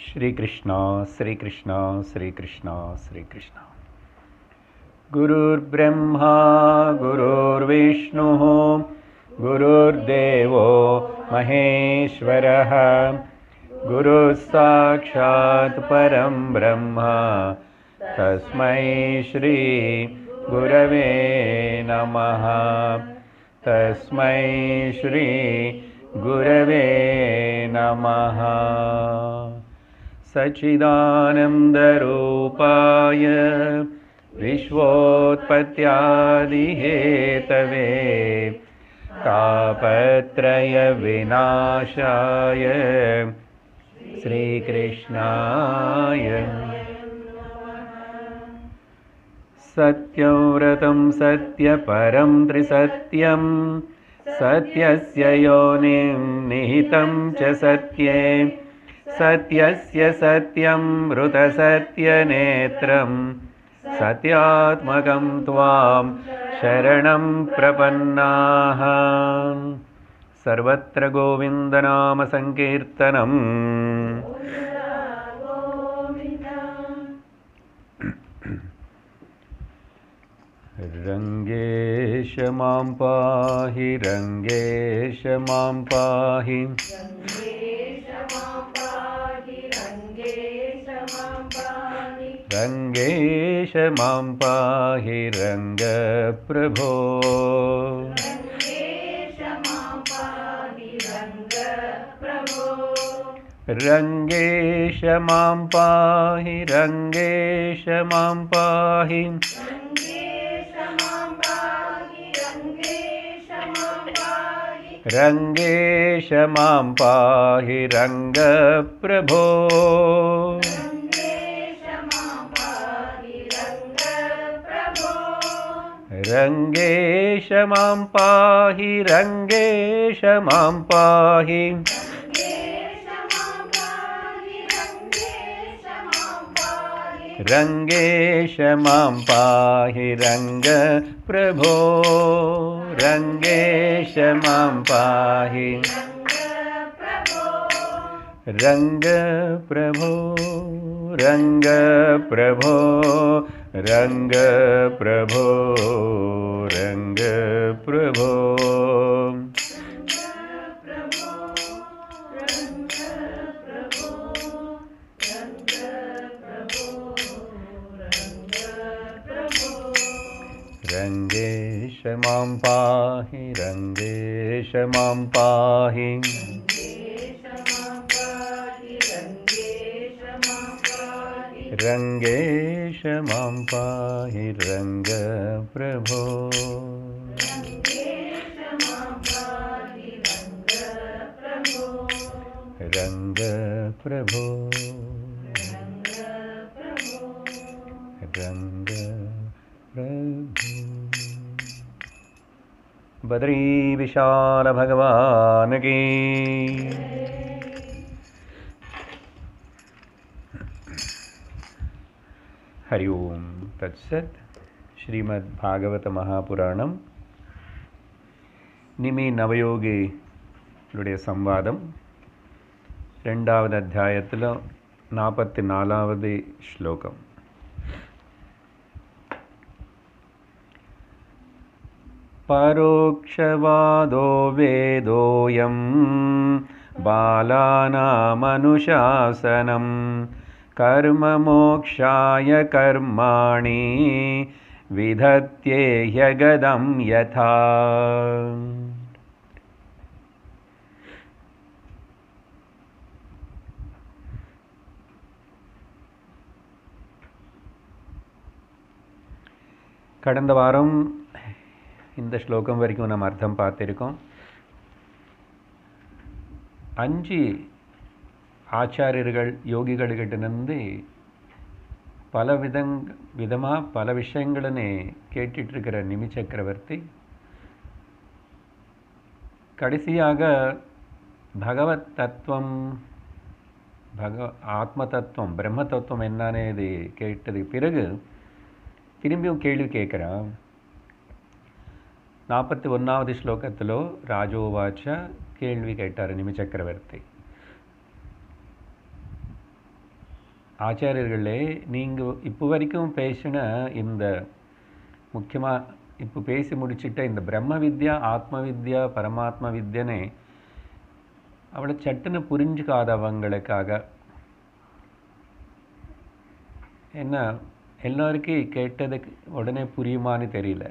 श्रीकृष्ण श्रीकृष्ण श्रीकृष्ण श्रीकृष्ण गुरुर्ब्रह्मा गुरुर्विष्णुः गुरुर्देवो महेश्वरः गुरुः साक्षात् परं ब्रह्म तस्मै श्री गुरवे नमः तस्मै श्री गुरवे नमः सच्चिदानन्दरूपाय विश्वोत्पत्त्यादिहेतवे तापत्रयविनाशाय श्रीकृष्णाय सत्यव्रतं सत्यपरं त्रिसत्यं सत्यस्य योनिं निहितं च सत्ये सत्यस्य सत्यं मृतसत्यनेत्रं सत्यात्मकं त्वां शरणं प्रपन्नाः सर्वत्र गोविन्दनामसङ्कीर्तनम् रङ्गेश मां पाहि रङ्गेश मां पाहि रङ्गेश मां पाहि रङ्गप्रभो रङ्गेश मां पाहि रङ्गेश मां पाहि रङ्गेश मां पाहि रङ्गप्रभो रङ्गेश मां पाहि रङ्गेश मां पाहि रङ्गेश मां पाहि रङ्गप्रभो रङ्गेश मां पाहि रङ्गप्रभो रङ्गप्रभो रङ्गप्रभो रङ्गप्रभो रङ्गेश मां पाहि रङ्गेश मां पाहि रङ्गेश मां पाहि रङ्गप्रभो रङ्गप्रभो रङ्गप्रभो बद्री विशाल भगवान की हरि ओम तत्सत ஸ்ரீமத் பாகவத மகாபுராணம் நிமி நவயோகிகளுடைய சம்வாதம் ரெண்டாவது அத்தியாயத்தில் நாற்பத்தி நாலாவது ஸ்லோகம் परोक्षवादो वेदोऽयं बालानामनुशासनं कर्ममोक्षाय कर्माणि विधत्ते ह्यगदं यथा கடந்த வாரம் இந்த ஸ்லோகம் வரைக்கும் நம்ம அர்த்தம் பார்த்துருக்கோம் அஞ்சு ஆச்சாரியர்கள் யோகிகள்கிட்டேருந்து பல விதங் விதமாக பல விஷயங்களே கேட்டுட்ருக்கிற நிமி சக்கரவர்த்தி கடைசியாக பகவத் தத்துவம் பக ஆத்ம தத்துவம் பிரம்ம தத்துவம் என்னன்னு இது கேட்டதுக்கு பிறகு திரும்பியும் கேள்வி கேட்குறான் நாற்பத்தி ஒன்றாவது ஸ்லோகத்தில் ராஜோவாச்ச கேள்வி கேட்டார் நிமி சக்கரவர்த்தி ஆச்சாரியர்களே நீங்கள் இப்போ வரைக்கும் பேசின இந்த முக்கியமாக இப்போ பேசி முடிச்சிட்ட இந்த பிரம்ம வித்யா ஆத்ம வித்யா பரமாத்ம வித்யனே அவளை சட்டுன்னு புரிஞ்சுக்காதவங்களுக்காக என்ன எல்லாருக்கும் கேட்டதுக்கு உடனே புரியுமான்னு தெரியல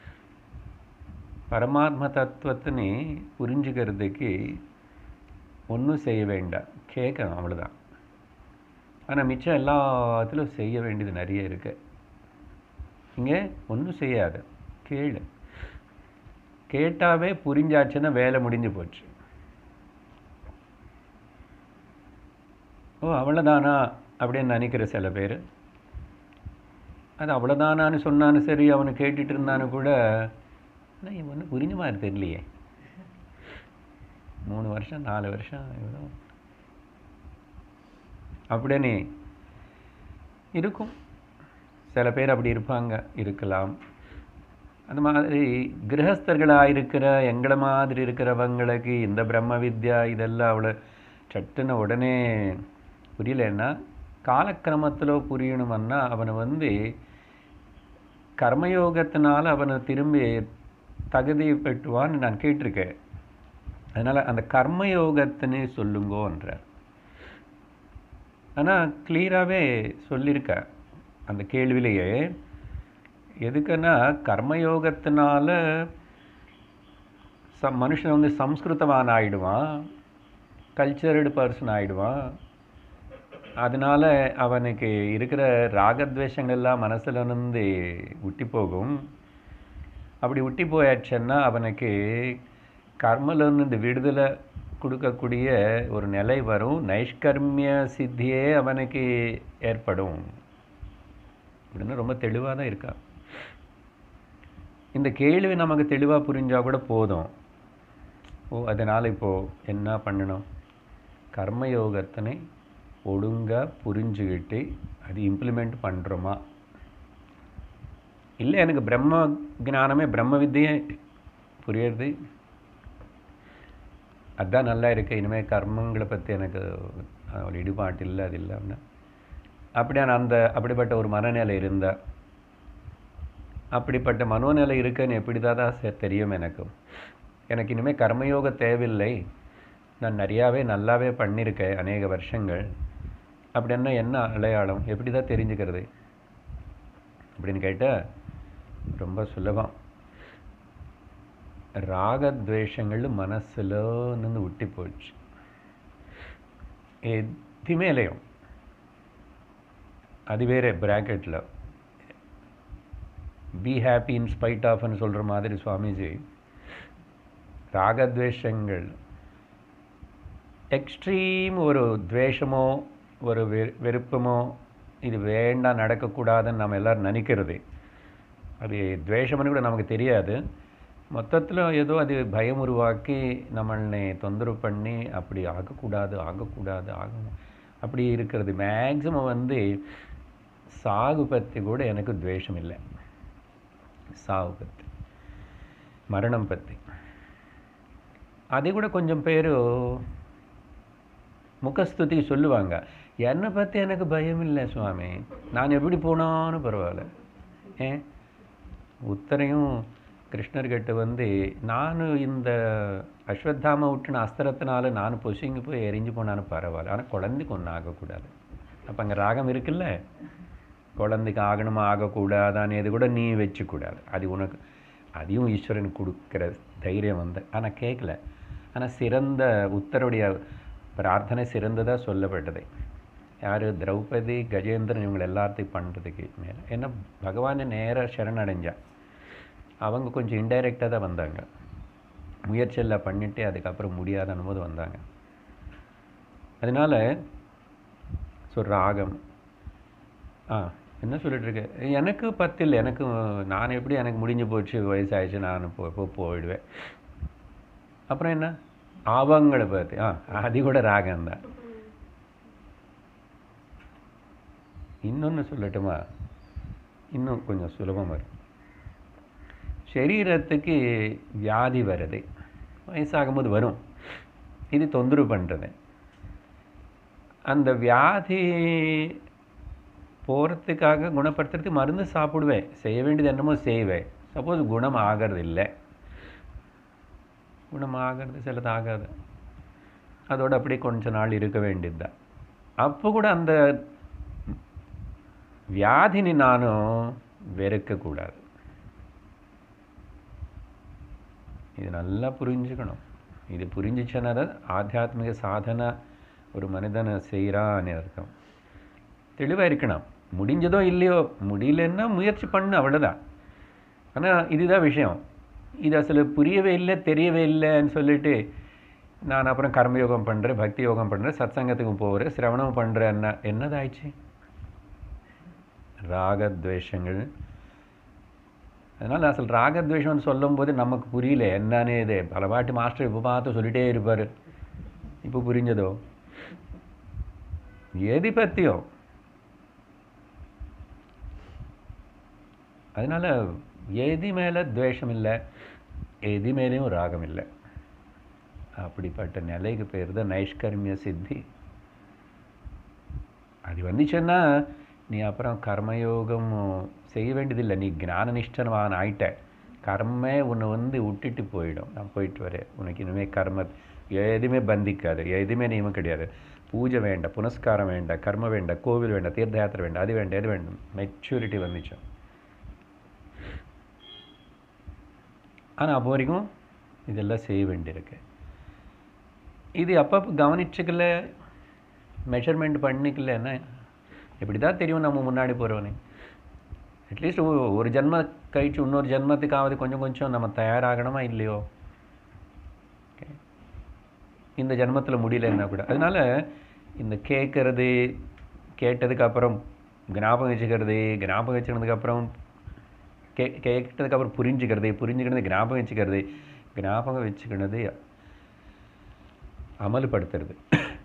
பரமாத்ம தத்துவத்தினை புரிஞ்சுக்கிறதுக்கு ஒன்றும் செய்ய வேண்டாம் கேட்கணும் அவ்வளோதான் ஆனால் மிச்சம் எல்லாத்திலும் செய்ய வேண்டியது நிறைய இருக்கு இங்கே ஒன்றும் செய்யாது கேளு கேட்டாவே புரிஞ்சாச்சுன்னா வேலை முடிஞ்சு போச்சு ஓ அவ்வளோதானா அப்படின்னு நினைக்கிற சில பேர் அது அவ்வளோதானான்னு சொன்னான்னு சரி அவனை கேட்டுட்டு இருந்தான்னு கூட ஆனால் இவன் ஒன்றும் புரிஞ்ச மாதிரி தெரியலையே மூணு வருஷம் நாலு வருஷம் எவ்வளோ அப்படின்னே இருக்கும் சில பேர் அப்படி இருப்பாங்க இருக்கலாம் அந்த மாதிரி கிரகஸ்தர்களாக இருக்கிற எங்களை மாதிரி இருக்கிறவங்களுக்கு இந்த பிரம்ம வித்யா இதெல்லாம் அவ்வளோ சட்டுன்னு உடனே புரியலன்னா காலக்கிரமத்தில் புரியணுமன்னா அவனை வந்து கர்மயோகத்தினால அவனை திரும்பி தகுதி பெற்றுவான்னு நான் கேட்டிருக்கேன் அதனால் அந்த கர்மயோகத்தினே சொல்லுங்கோன்றார் ஆனால் கிளியராகவே சொல்லியிருக்க அந்த கேள்வியிலேயே எதுக்குன்னா கர்மயோகத்தினால ச மனுஷன் வந்து சம்ஸ்கிருதவான் ஆயிடுவான் கல்ச்சர்டு பர்சன் ஆயிடுவான் அதனால அவனுக்கு இருக்கிற ராகத்வேஷங்கள் எல்லாம் மனசில் இருந்து விட்டி போகும் அப்படி விட்டி போயாச்சுன்னா அவனுக்கு கர்மலேருந்து விடுதலை கொடுக்கக்கூடிய ஒரு நிலை வரும் நைஷ்கர்மிய சித்தியே அவனுக்கு ஏற்படும் அப்படின்னு ரொம்ப தெளிவாக தான் இருக்கா இந்த கேள்வி நமக்கு தெளிவாக புரிஞ்சால் கூட போதும் ஓ அதனால் இப்போது என்ன பண்ணணும் கர்மயோகத்தினை ஒழுங்காக புரிஞ்சுக்கிட்டு அது இம்ப்ளிமெண்ட் பண்ணுறோமா இல்லை எனக்கு பிரம்ம ஞானமே பிரம்ம வித்தியே புரியுறது அதான் நல்லா இருக்கு இனிமேல் கர்மங்களை பற்றி எனக்கு ஒரு ஈடுபாட்டு இல்லை அது இல்லை அப்படின்னா அப்படியான அந்த அப்படிப்பட்ட ஒரு மனநிலை இருந்தால் அப்படிப்பட்ட மனோநிலை இருக்குன்னு எப்படி தான் தெரியும் எனக்கு எனக்கு இனிமேல் கர்மயோக தேவையில்லை நான் நிறையாவே நல்லாவே பண்ணியிருக்கேன் அநேக வருஷங்கள் அப்படின்னா என்ன அடையாளம் எப்படி தான் தெரிஞ்சுக்கிறது அப்படின்னு கேட்டால் ரொம்ப சுலபம் ராகத்வேஷங்கள் மனசில் நின்று விட்டி போச்சு எதுமேலையும் அது வேற ப்ராக்கெட்டில் பி ஹாப்பி இன் ஸ்பைட் ஆஃப்னு சொல்கிற மாதிரி சுவாமிஜி ராகத்வேஷங்கள் எக்ஸ்ட்ரீம் ஒரு துவேஷமோ ஒரு வெ வெறுப்பமோ இது வேண்டாம் நடக்கக்கூடாதுன்னு நம்ம எல்லோரும் நினைக்கிறது அது துவேஷம்னு கூட நமக்கு தெரியாது மொத்தத்தில் ஏதோ அது பயம் உருவாக்கி நம்மளை தொந்தரவு பண்ணி அப்படி ஆகக்கூடாது ஆகக்கூடாது ஆகணும் அப்படி இருக்கிறது மேக்ஸிமம் வந்து சாகு பற்றி கூட எனக்கு துவேஷம் இல்லை சாவு பற்றி மரணம் பற்றி அதை கூட கொஞ்சம் பேர் முகஸ்துதி சொல்லுவாங்க என்னை பற்றி எனக்கு பயம் இல்லை சுவாமி நான் எப்படி போனாலும் பரவாயில்ல ஏன் உத்தரையும் கிருஷ்ணர்கிட்ட வந்து நான் இந்த அஸ்வத்தாம விட்டுன அஸ்திரத்தினால நான் பொசுங்கி போய் எரிஞ்சு போனாலும் பரவாயில்ல ஆனால் குழந்தைக்கு ஒன்றும் ஆகக்கூடாது அப்போ அங்கே ராகம் இருக்குல்ல குழந்தைக்கு ஆகணுமா ஆகக்கூடாதான்னு இது கூட நீ வச்சுக்கூடாது அது உனக்கு அதையும் ஈஸ்வரன் கொடுக்குற தைரியம் வந்து ஆனால் கேட்கல ஆனால் சிறந்த உத்தருடைய பிரார்த்தனை சிறந்ததாக சொல்லப்பட்டது யார் திரௌபதி கஜேந்திரன் இவங்க எல்லாத்தையும் பண்ணுறதுக்கு மேலே ஏன்னா பகவானை நேராக சரணடைஞ்சா அவங்க கொஞ்சம் இன்டைரக்டாக தான் வந்தாங்க முயற்சியெல்லாம் பண்ணிவிட்டு அதுக்கப்புறம் முடியாதன்னும் போது வந்தாங்க அதனால் ஸோ ராகம் ஆ என்ன சொல்லிட்டு இருக்க எனக்கு பத்தில் எனக்கு நான் எப்படி எனக்கு முடிஞ்சு போச்சு வயசாயிடுச்சு நான் போ போ போயிடுவேன் அப்புறம் என்ன அவங்களை பற்றி ஆ அது கூட ராகம்தான் இன்னொன்று சொல்லட்டுமா இன்னும் கொஞ்சம் சுலபமாக இருக்கும் சரீரத்துக்கு வியாதி வருது வயசாகும்போது வரும் இது தொந்தரவு பண்ணுறது அந்த வியாதி போகிறதுக்காக குணப்படுத்துறதுக்கு மருந்து சாப்பிடுவேன் செய்ய வேண்டியது என்னமோ செய்வேன் சப்போஸ் குணம் ஆகிறது இல்லை குணம் ஆகிறது சிலது ஆகாது அதோட அப்படியே கொஞ்ச நாள் இருக்க வேண்டியதுதான் அப்போ கூட அந்த வியாதிని நானும் வெறுக்கக்கூடாது இது நல்லா புரிஞ்சுக்கணும் இது புரிஞ்சிச்சுன்னா தான் ஆத்தியாத்மிக சாதனை ஒரு மனிதனை செய்கிறான்னு அர்த்தம் தெளிவாக இருக்கணும் முடிஞ்சதோ இல்லையோ முடியலன்னா முயற்சி பண்ணு அவ்வளோதான் ஆனால் இதுதான் விஷயம் இது அசలు புரியவே இல்லை தெரியவே இல்லைன்னு சொல்லிட்டு நான் அப்புறம் கர்மயோகம் பண்ணுறேன் பக்தி யோகம் பண்ணுறேன் சத்சங்கத்துக்கும் போகிறேன் சிரவணம் பண்ணுறேன் என்ன என்னதாயிடுச்சு ராகத்வேஷங்கள் அதனால் அசல் ராகத்வேஷம்னு சொல்லும்போது நமக்கு புரியல என்னன்னு இது பல வாட்டி மாஸ்டர் இப்போ பார்த்து சொல்லிட்டே இருப்பார் இப்போ புரிஞ்சதோ எது பற்றியும் அதனால் எது மேலே துவேஷம் இல்லை எது மேலேயும் ராகம் இல்லை அப்படிப்பட்ட நிலைக்கு பேர் தான் நைஷ்கர்மிய சித்தி அது வந்துச்சுன்னா நீ அப்புறம் கர்மயோகம் செய்ய வேண்டியதில்லை நீ ஞான நிஷ்டனவான் ஆயிட்ட கர்மே உன்னை வந்து விட்டுட்டு போயிடும் நான் போயிட்டு வரேன் உனக்கு இனிமேல் கர்ம எதுவுமே பந்திக்காது எதுவுமே நியமம் கிடையாது பூஜை வேண்டாம் புனஸ்காரம் வேண்டாம் கர்ம வேண்டாம் கோவில் வேண்டாம் தீர்த்த யாத்திரை வேண்டாம் அது வேண்டாம் எது வேண்டும் மெச்சூரிட்டி வந்துச்சு ஆனால் அப்போ வரைக்கும் இதெல்லாம் செய்ய வேண்டியிருக்கு இது அப்பப்போ கவனிச்சுக்கல மெஷர்மெண்ட் பண்ணிக்கலன்னா எப்படி தான் தெரியும் நம்ம முன்னாடி போகிறவனே அட்லீஸ்ட் ஒரு ஜென்ம கழிச்சு இன்னொரு ஜென்மத்துக்காவது கொஞ்சம் கொஞ்சம் நம்ம தயாராகணுமா இல்லையோ இந்த ஜென்மத்தில் முடியலன்னா கூட அதனால இந்த கேட்கறது கேட்டதுக்கு அப்புறம் ஞாபகம் வச்சுக்கிறது ஞாபகம் வச்சுக்கிறதுக்கு அப்புறம் கே கேட்டதுக்கு அப்புறம் புரிஞ்சுக்கிறது புரிஞ்சுக்கிறது ஞாபகம் வச்சுக்கிறது ஞாபகம் வச்சுக்கிறது அமல்படுத்துறது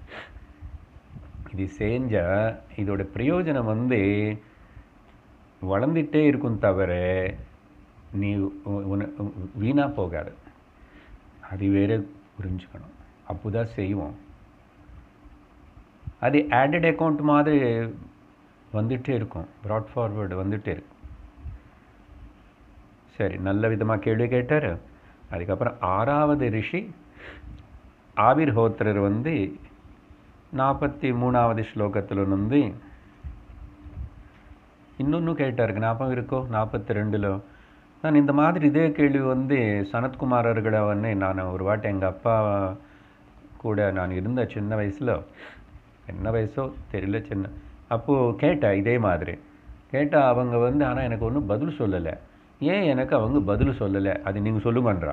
இது செஞ்சால் இதோட பிரயோஜனம் வந்து வளர்ந்துட்டே இருக்கும் தவிர நீ வீணாக போகாது அது வேற புரிஞ்சுக்கணும் அப்போ தான் செய்வோம் அது ஆடட் அக்கௌண்ட் மாதிரி வந்துகிட்டே இருக்கும் ப்ராட் ஃபார்வர்டு வந்துகிட்டே இருக்கும் சரி நல்ல விதமாக கேள்வி கேட்டார் அதுக்கப்புறம் ஆறாவது ரிஷி ஆவிர் ஹோத்ரர் வந்து நாற்பத்தி மூணாவது ஸ்லோகத்தில் வந்து இன்னொன்று கேட்டார் ஞாபகம் இருக்கோ நாற்பத்தி ரெண்டில் நான் இந்த மாதிரி இதே கேள்வி வந்து சனத்குமாரர்களை வந்து நான் ஒரு வாட்டி எங்கள் அப்பா கூட நான் இருந்த சின்ன வயசில் என்ன வயசோ தெரியல சின்ன அப்போது கேட்டேன் இதே மாதிரி கேட்டால் அவங்க வந்து ஆனால் எனக்கு ஒன்றும் பதில் சொல்லலை ஏன் எனக்கு அவங்க பதில் சொல்லலை அது நீங்கள் சொல்லுங்கன்றா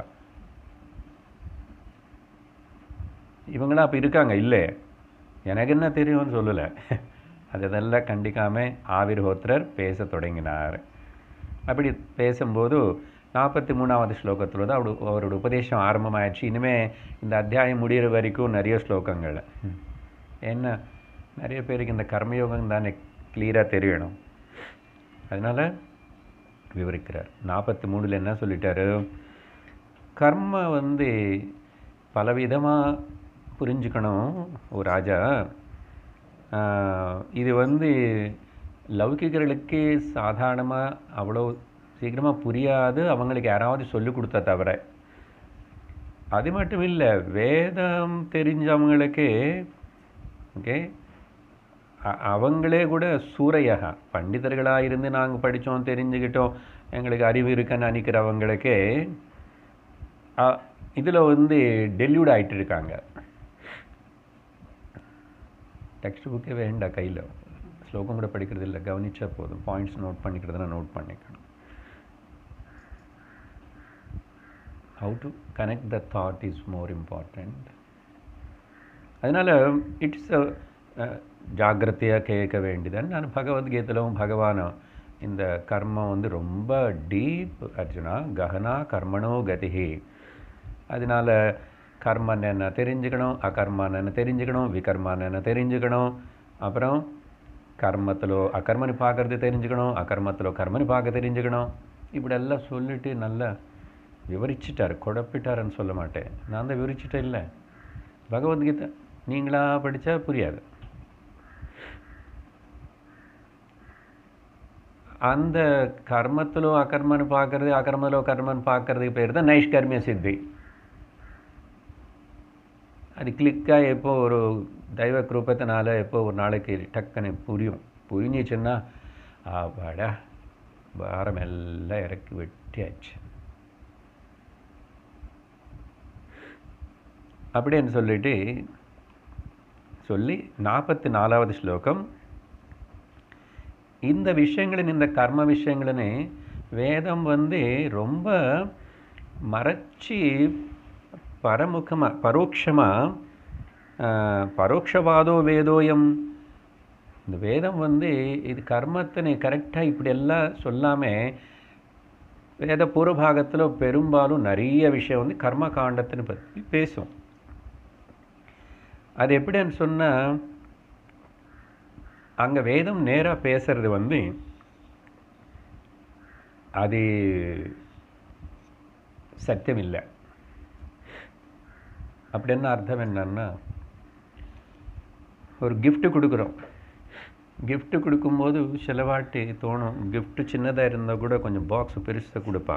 இவங்களாம் அப்போ இருக்காங்க இல்லை எனக்கு என்ன தெரியும்னு சொல்லலை அதெல்லாம் கண்டிக்காமல் ஆவிர் ஹோத்ரர் பேச தொடங்கினார் அப்படி பேசும்போது நாற்பத்தி மூணாவது ஸ்லோகத்தில் தான் அவரு அவரோட உபதேசம் ஆரம்பமாயிடுச்சு இனிமேல் இந்த அத்தியாயம் முடிகிற வரைக்கும் நிறைய ஸ்லோகங்கள் என்ன நிறைய பேருக்கு இந்த கர்மயோகம் தானே கிளியராக தெரியணும் அதனால் விவரிக்கிறார் நாற்பத்தி மூணில் என்ன சொல்லிட்டாரு கர்ம வந்து பலவிதமாக புரிஞ்சுக்கணும் ஒரு ராஜா இது வந்து லௌகிகர்களுக்கு சாதாரணமாக அவ்வளோ சீக்கிரமாக புரியாது அவங்களுக்கு யாராவது சொல்லி கொடுத்தா தவிர அது மட்டும் இல்லை வேதம் தெரிஞ்சவங்களுக்கு ஓகே அவங்களே கூட சூறையாக பண்டிதர்களாக இருந்து நாங்கள் படித்தோம் தெரிஞ்சுக்கிட்டோம் எங்களுக்கு அறிவு இருக்குன்னு நினைக்கிறவங்களுக்கு இதில் வந்து டெல்யூட் ஆகிட்டு இருக்காங்க டெக்ஸ்ட் புக்கே வேண்டாம் கையில் ஸ்லோகம் கூட படிக்கிறது இல்லை கவனிச்சா போதும் பாயிண்ட்ஸ் நோட் பண்ணிக்கிறதுனா நோட் பண்ணிக்கணும் how to connect the thought is more important அதனால் இட்ஸ் ஜாகிரதையாக கேட்க வேண்டியதுன்னு நான் பகவத்கீதையிலும் பகவானும் இந்த கர்மம் வந்து ரொம்ப டீப் அர்ஜுனா ககனா கர்மனோ கதிகி அதனால் கர்மன் என்ன தெரிஞ்சுக்கணும் அகர்மன் என்ன தெரிஞ்சுக்கணும் விகர்மன் என்ன தெரிஞ்சுக்கணும் அப்புறம் கர்மத்தில் அகர்மனி பார்க்கறது தெரிஞ்சுக்கணும் அகர்மத்தில் கர்மனி பார்க்க தெரிஞ்சுக்கணும் இப்படியெல்லாம் சொல்லிட்டு நல்லா விவரிச்சிட்டார் குழப்பிட்டாருன்னு சொல்ல மாட்டேன் நான் தான் விவரிச்சிட்டேன் இல்லை பகவத்கீதை நீங்களாக படித்தா புரியாது அந்த கர்மத்திலோ அகர்மன்னு பார்க்கறது அகர்மத்திலோ கர்மன்னு பார்க்கறதுக்கு பேர் தான் நைஷ்கர்மிய சித்தி அது கிளிக்காக எப்போ ஒரு தெய்வ கிருப்பத்தினால எப்போ ஒரு நாளைக்கு டக்குன்னு புரியும் புரிஞ்சிச்சுன்னா ஆபாடா பாரம் எல்லாம் இறக்கி வெட்டியாச்சு அப்படின்னு சொல்லிட்டு சொல்லி நாற்பத்தி நாலாவது ஸ்லோகம் இந்த விஷயங்களின் இந்த கர்ம விஷயங்களினே வேதம் வந்து ரொம்ப மறைச்சி பரமுகமாக பரோட்சமாக பரோட்சவாதோ வேதோயம் இந்த வேதம் வந்து இது கர்மத்தினை கரெக்டாக இப்படி எல்லாம் சொல்லாமல் வேத பூர்வபாகத்தில் பெரும்பாலும் நிறைய விஷயம் வந்து கர்ம காண்டத்தினை பற்றி பேசும் அது எப்படின்னு சொன்னால் அங்கே வேதம் நேராக பேசுறது வந்து அது சத்தியம் இல்லை அப்படின்னு அர்த்தம் என்னன்னா ஒரு gift கொடுக்குறோம் gift கொடுக்கும்போது சில வாட்டி தோணும் gift சின்னதாக இருந்தால் கூட கொஞ்சம் பாக்ஸ் பெருசாக கொடுப்பா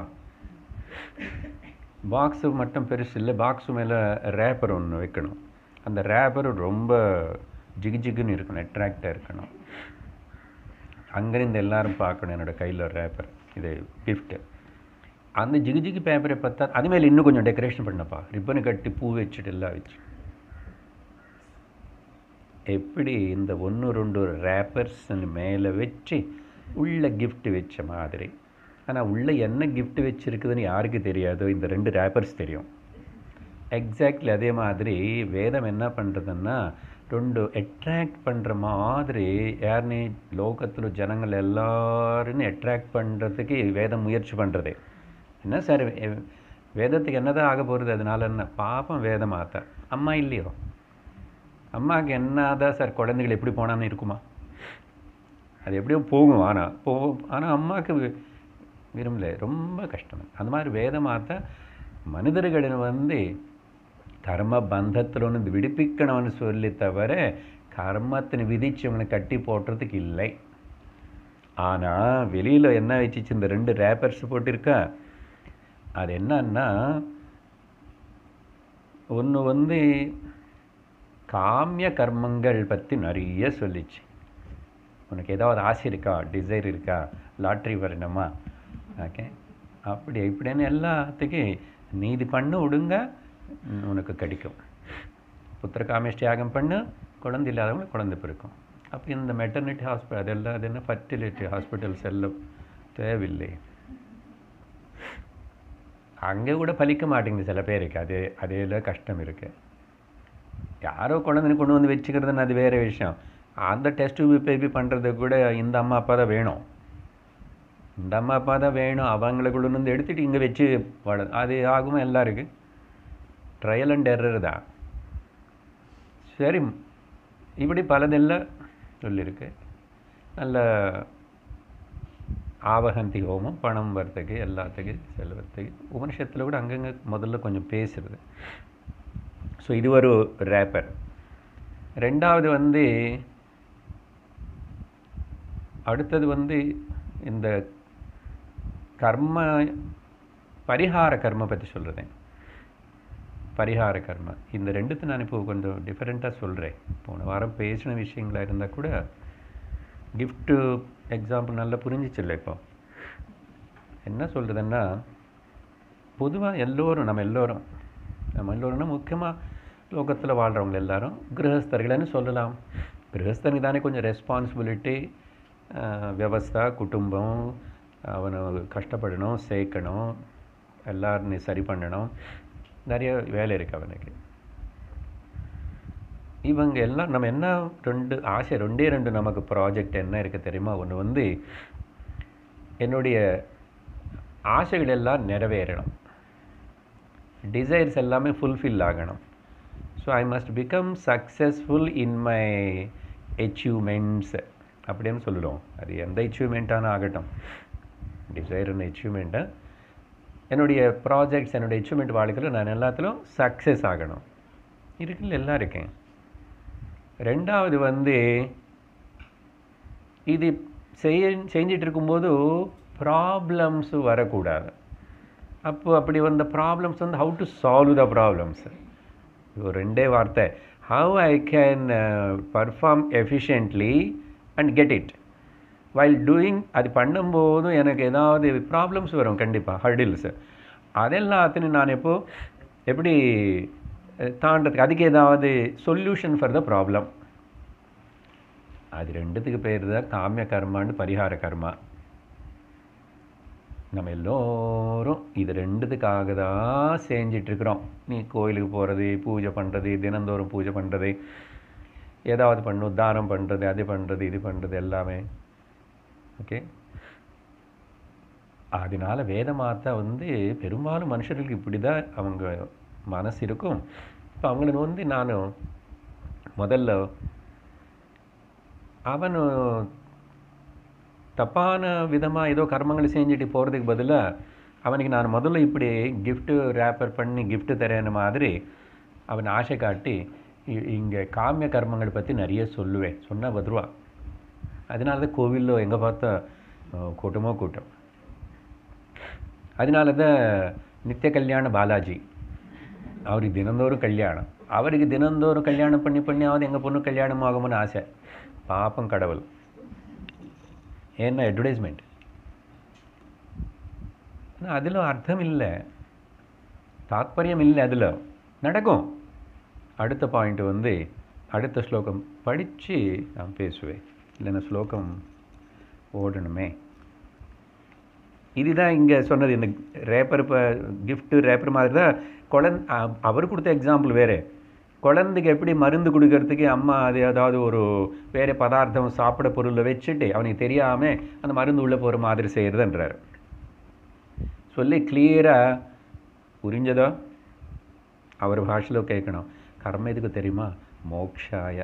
பாக்ஸு மட்டும் பெருசு இல்லை பாக்ஸு மேலே ரேப்பர் ஒன்று வைக்கணும் அந்த ரேப்பர் ரொம்ப ஜிகு ஜிகுன்னு இருக்கணும் அட்ராக்டாக இருக்கணும் அங்கேருந்து எல்லாரும் பார்க்கணும் என்னோட கையில் ரேப்பர் இது கிஃப்ட்டு அந்த ஜிகு ஜிகு பேப்பரை பார்த்தா அது மேலே இன்னும் கொஞ்சம் டெக்கரேஷன் பண்ணப்பா ரிப்பனை கட்டி பூ வச்சுட்டு எல்லாம் வச்சு எப்படி இந்த ஒன்று ரெண்டு ரேப்பர்ஸ் மேலே வச்சு உள்ள கிஃப்ட் வச்ச மாதிரி ஆனால் உள்ள என்ன கிஃப்ட் வச்சுருக்குதுன்னு யாருக்கு தெரியாதோ இந்த ரெண்டு ரேப்பர்ஸ் தெரியும் எக்ஸாக்ட்லி அதே மாதிரி வேதம் என்ன பண்ணுறதுன்னா ரெண்டு அட்ராக்ட் பண்ணுற மாதிரி யாருன்னு லோகத்தில் ஜனங்கள் எல்லாருன்னு அட்ராக்ட் பண்ணுறதுக்கு வேதம் முயற்சி பண்ணுறது என்ன சார் வே- வேதத்துக்கு என்னதான் ஆக போகிறது அதனால என்ன பாப்பம் வேதமாத்தா அம்மா இல்லையோ அம்மாவுக்கு என்னதான் சார் குழந்தைகள் எப்படி போனான்னு இருக்குமா அது எப்படியோ போகும் ஆனால் போ ஆனால் அம்மாவுக்கு வி- விரும்பல ரொம்ப கஷ்டம் அந்த மாதிரி வேதமாத்தா மனிதர்களின் வந்து கர்ம பந்தத்தில் ஒன்று விடுப்பிக்கணும்னு சொல்லி தவிர கர்மத்தின் விதிச்சவனை கட்டி போடுறதுக்கு இல்லை ஆனால் வெளியில் என்ன வச்சுச்சு இந்த ரெண்டு ரேப்பர்ஸ் போட்டிருக்கா அது என்னன்னா ஒன்று வந்து காமிய கர்மங்கள் பற்றி நிறைய சொல்லிச்சு உனக்கு ஏதாவது ஆசை இருக்கா டிசைர் இருக்கா லாட்ரி வரணுமா ஓகே அப்படி இப்படின்னு எல்லாத்துக்கும் நீ இது பண்ணு விடுங்க உம், உனக்கு கிடைக்கும் புத்திர காமேஷ் தியாகம் பண்ணு குழந்தை இல்லாதவங்க குழந்தை பிறக்கும் அப்போ இந்த மெட்டர்னிட்டி ஹாஸ்பிட்டல் அதெல்லாம் அது என்ன ஃபர்டிலிட்டி ஹாஸ்பிட்டல்ஸ் எல்லாம் தேவையில்லை அங்கே கூட பலிக்க மாட்டேங்குது சில பேருக்கு அது அதில் கஷ்டம் இருக்குது யாரோ குழந்தை கொண்டு வந்து வச்சுக்கிறதுன்னு அது வேறு விஷயம் அந்த டெஸ்ட் பேபி பண்ணுறது கூட இந்த அம்மா அப்பா தான் வேணும் இந்த அம்மா அப்பா தான் வேணும் அவங்கள கொண்டு வந்து எடுத்துட்டு இங்கே வச்சு வள அது ஆகும் எல்லாருக்கு ட்ரையல் அண்ட் எரர் தான் சரி இப்படி பலதெல்லாம் சொல்லியிருக்கு நல்ல ஆவகந்தி ஹோமம் பணம் வரத்துக்கு எல்லாத்துக்கு செல்வத்துக்கு உபனிஷத்தில் கூட அங்கங்கே முதல்ல கொஞ்சம் பேசுறது ஸோ இது ஒரு ரேப்பர் ரெண்டாவது வந்து அடுத்தது வந்து இந்த கர்ம பரிகார கர்ம பற்றி சொல்கிறேன் பரிகார கர்ம இந்த ரெண்டுத்து நான் இப்போ கொஞ்சம் டிஃப்ரெண்ட்டாக சொல்கிறேன் போன வாரம் பேசின விஷயங்களா இருந்தால் கூட கிஃப்ட்டு எக்ஸாம்பிள் நல்லா புரிஞ்சிச்சில்ல இப்போ என்ன சொல்கிறதுன்னா பொதுவாக எல்லோரும் நம்ம எல்லோரும் நம்ம எல்லோரும்னா முக்கியமாக லோகத்தில் வாழ்கிறவங்க எல்லாரும் கிரகஸ்தர்கள்னு சொல்லலாம் கிரகஸ்தனுக்கு தானே கொஞ்சம் ரெஸ்பான்சிபிலிட்டி வியவஸ்தா குடும்பம் அவனை கஷ்டப்படணும் சேர்க்கணும் எல்லாரும் சரி பண்ணணும் நிறைய வேலை இருக்குது அவனுக்கு இவங்க எல்லாம் நம்ம என்ன ரெண்டு ஆசை ரெண்டே ரெண்டு நமக்கு ப்ராஜெக்ட் என்ன இருக்குது தெரியுமா ஒன்று வந்து என்னுடைய ஆசைகள் எல்லாம் நிறைவேறணும் டிசைர்ஸ் எல்லாமே ஃபுல்ஃபில் ஆகணும் so I must become successful in my achievements அப்படின்னு சொல்லுவோம் அது எந்த அச்சீவ்மெண்ட்டான ஆகட்டும் டிசைர்னு அச்சீவ்மெண்ட்டை என்னுடைய ப்ராஜெக்ட்ஸ் என்னுடைய அச்சீவ்மெண்ட் வாழ்க்கையில் நான் எல்லாத்திலும் சக்ஸஸ் ஆகணும் இருக்குல்ல எல்லாம் இருக்கேன் ரெண்டாவது வந்து இது செய்ய செஞ்சிட்டு இருக்கும்போது ப்ராப்ளம்ஸ் வரக்கூடாது அப்போ அப்படி வந்த ப்ராப்ளம்ஸ் வந்து how to solve the problems ஒரு ரெண்டே வார்த்தை how I can perform efficiently and get it while doing அது பண்ணும்போதும் எனக்கு ஏதாவது ப்ராப்ளம்ஸ் வரும் கண்டிப்பாக ஹர்டில்ஸ் அதெல்லாத்தையும் நான் எப்போ எப்படி அஹ், தாண்டதுக்கு அதுக்கு ஏதாவது சொல்யூஷன் ஃபார் த ப்ராப்ளம் அது ரெண்டுத்துக்கு பேர் தான் காமிய கர்மான்னு பரிகார கர்மா நம்ம எல்லோரும் இது ரெண்டுத்துக்காக தான் செஞ்சிட்டு இருக்கிறோம் நீ கோயிலுக்கு போகிறது பூஜை பண்ணுறது தினந்தோறும் பூஜை பண்ணுறது ஏதாவது பண்ணும் தானம் பண்ணுறது அது பண்ணுறது இது பண்ணுறது எல்லாமே ஓகே அதனால வேத மாதா வந்து பெரும்பாலும் மனுஷர்களுக்கு இப்படி தான் அவங்க மனசு இருக்கும் இப்போ அவங்களுக்கு வந்து நான் முதல்ல அவன் தப்பான விதமாக ஏதோ கர்மங்களை செஞ்சுட்டு போகிறதுக்கு பதிலாக அவனுக்கு நான் முதல்ல இப்படி gift ரேப்பர் பண்ணி gift தரேன்னு மாதிரி அவன் ஆசை காட்டி இங்கே காமிய கர்மங்களை பற்றி நிறைய சொல்லுவேன் சொன்னால் வருவான் அதனால தான் கோவிலில் எங்கே பார்த்தா அஹ், கூட்டமோ கூட்டம் அதனால தான் நித்திய கல்யாண பாலாஜி அவருக்கு தினந்தோறும் கல்யாணம் அவருக்கு தினந்தோறும் கல்யாணம் பண்ணி பண்ணியாவது எங்கள் பொண்ணு கல்யாணம் ஆகும்னு ஆசை பாப்பம் கடவுள் ஏன்னா அட்வர்டைஸ்மெண்ட் ஆனால் அதில் அர்த்தம் இல்லை தாத்பரியம் இல்லை அதில் நடக்கும் அடுத்த பாயிண்ட் வந்து அடுத்த ஸ்லோகம் படித்து நான் பேசுவேன் இல்லைன்னா ஸ்லோகம் ஓடணுமே இதுதான் இங்கே சொன்னது இந்த ரேப்பர் இப்போ கிஃப்ட்டு ரேப்பர் மாதிரி தான் குழந்தை அவர் கொடுத்த எக்ஸாம்பிள் வேறு குழந்தைக்கு எப்படி மருந்து கொடுக்கறதுக்கு அம்மா அது ஏதாவது ஒரு வேறு பதார்த்தம் சாப்பிட பொருளை வச்சுட்டு அவனுக்கு தெரியாமல் அந்த மருந்து உள்ளே போகிற மாதிரி செய்கிறதுன்றார் சொல்லி கிளியராக புரிஞ்சதோ அவர் பாஷையில் கேட்கணும் கர்ம எதுக்கு தெரியுமா மோக்ஷாய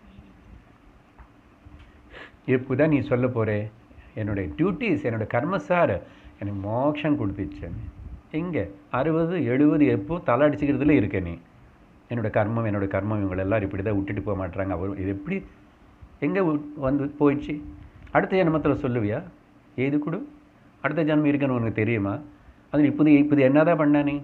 இப்போதான் நீ சொல்ல போகிறே என்னுடைய டியூட்டிஸ் என்னோட கர்ம சார் எனக்கு மோட்சம் கொடுத்துச்சேன் எங்கே அறுபது எழுபது எப்போ தலை அடிச்சுக்கிறதுல இருக்க நீ என்னோட கர்மம் என்னோட கர்மம் இவங்க எல்லாரும் இப்படி தான் விட்டுட்டு போக மாட்றாங்க அவர் இது எப்படி எங்கே வந்து போயிடுச்சு அடுத்த ஜென்மத்தில் சொல்லுவியா ஏது கொடு அடுத்த ஜென்மம் இருக்குன்னு உனக்கு தெரியுமா அது இப்போது இப்போது என்னதான் பண்ண நீ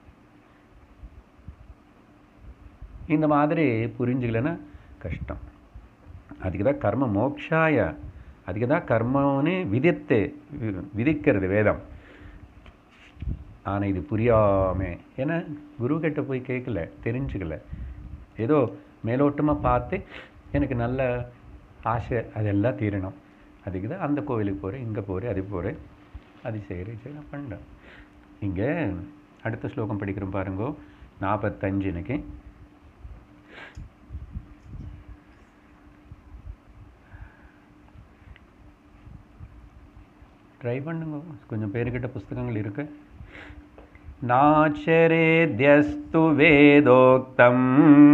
இந்த மாதிரி புரிஞ்சுக்கலன்னா கஷ்டம் அதுக்கு தான் கர்ம மோக்ஷாய அதுக்கு தான் கர்மம்னு விதித்து வி- விதிக்கிறது வேதம் ஆனால் இது புரியாம ஏன்னா குரு கிட்ட போய் கேட்கல தெரிஞ்சுக்கல ஏதோ மேலோட்டமாக பார்த்து எனக்கு நல்ல ஆசை அதெல்லாம் தீரணும் அதுக்கு தான் அந்த கோவிலுக்கு போகிறேன் இங்கே போகிறேன் அது போகிறேன் அது செய்கிறேன் சரி நான் பண்ணுறேன் இங்கே அடுத்த ஸ்லோகம் படிக்கிறோம் பாருங்கோ நாற்பத்தஞ்சு இன்னைக்கு ட்ரை பண்ணுங்க கொஞ்சம் பேருக்கிட்ட புஸ்தகங்கள் இருக்கு நாச்சரேத்யஸ்து வேதோக்தம்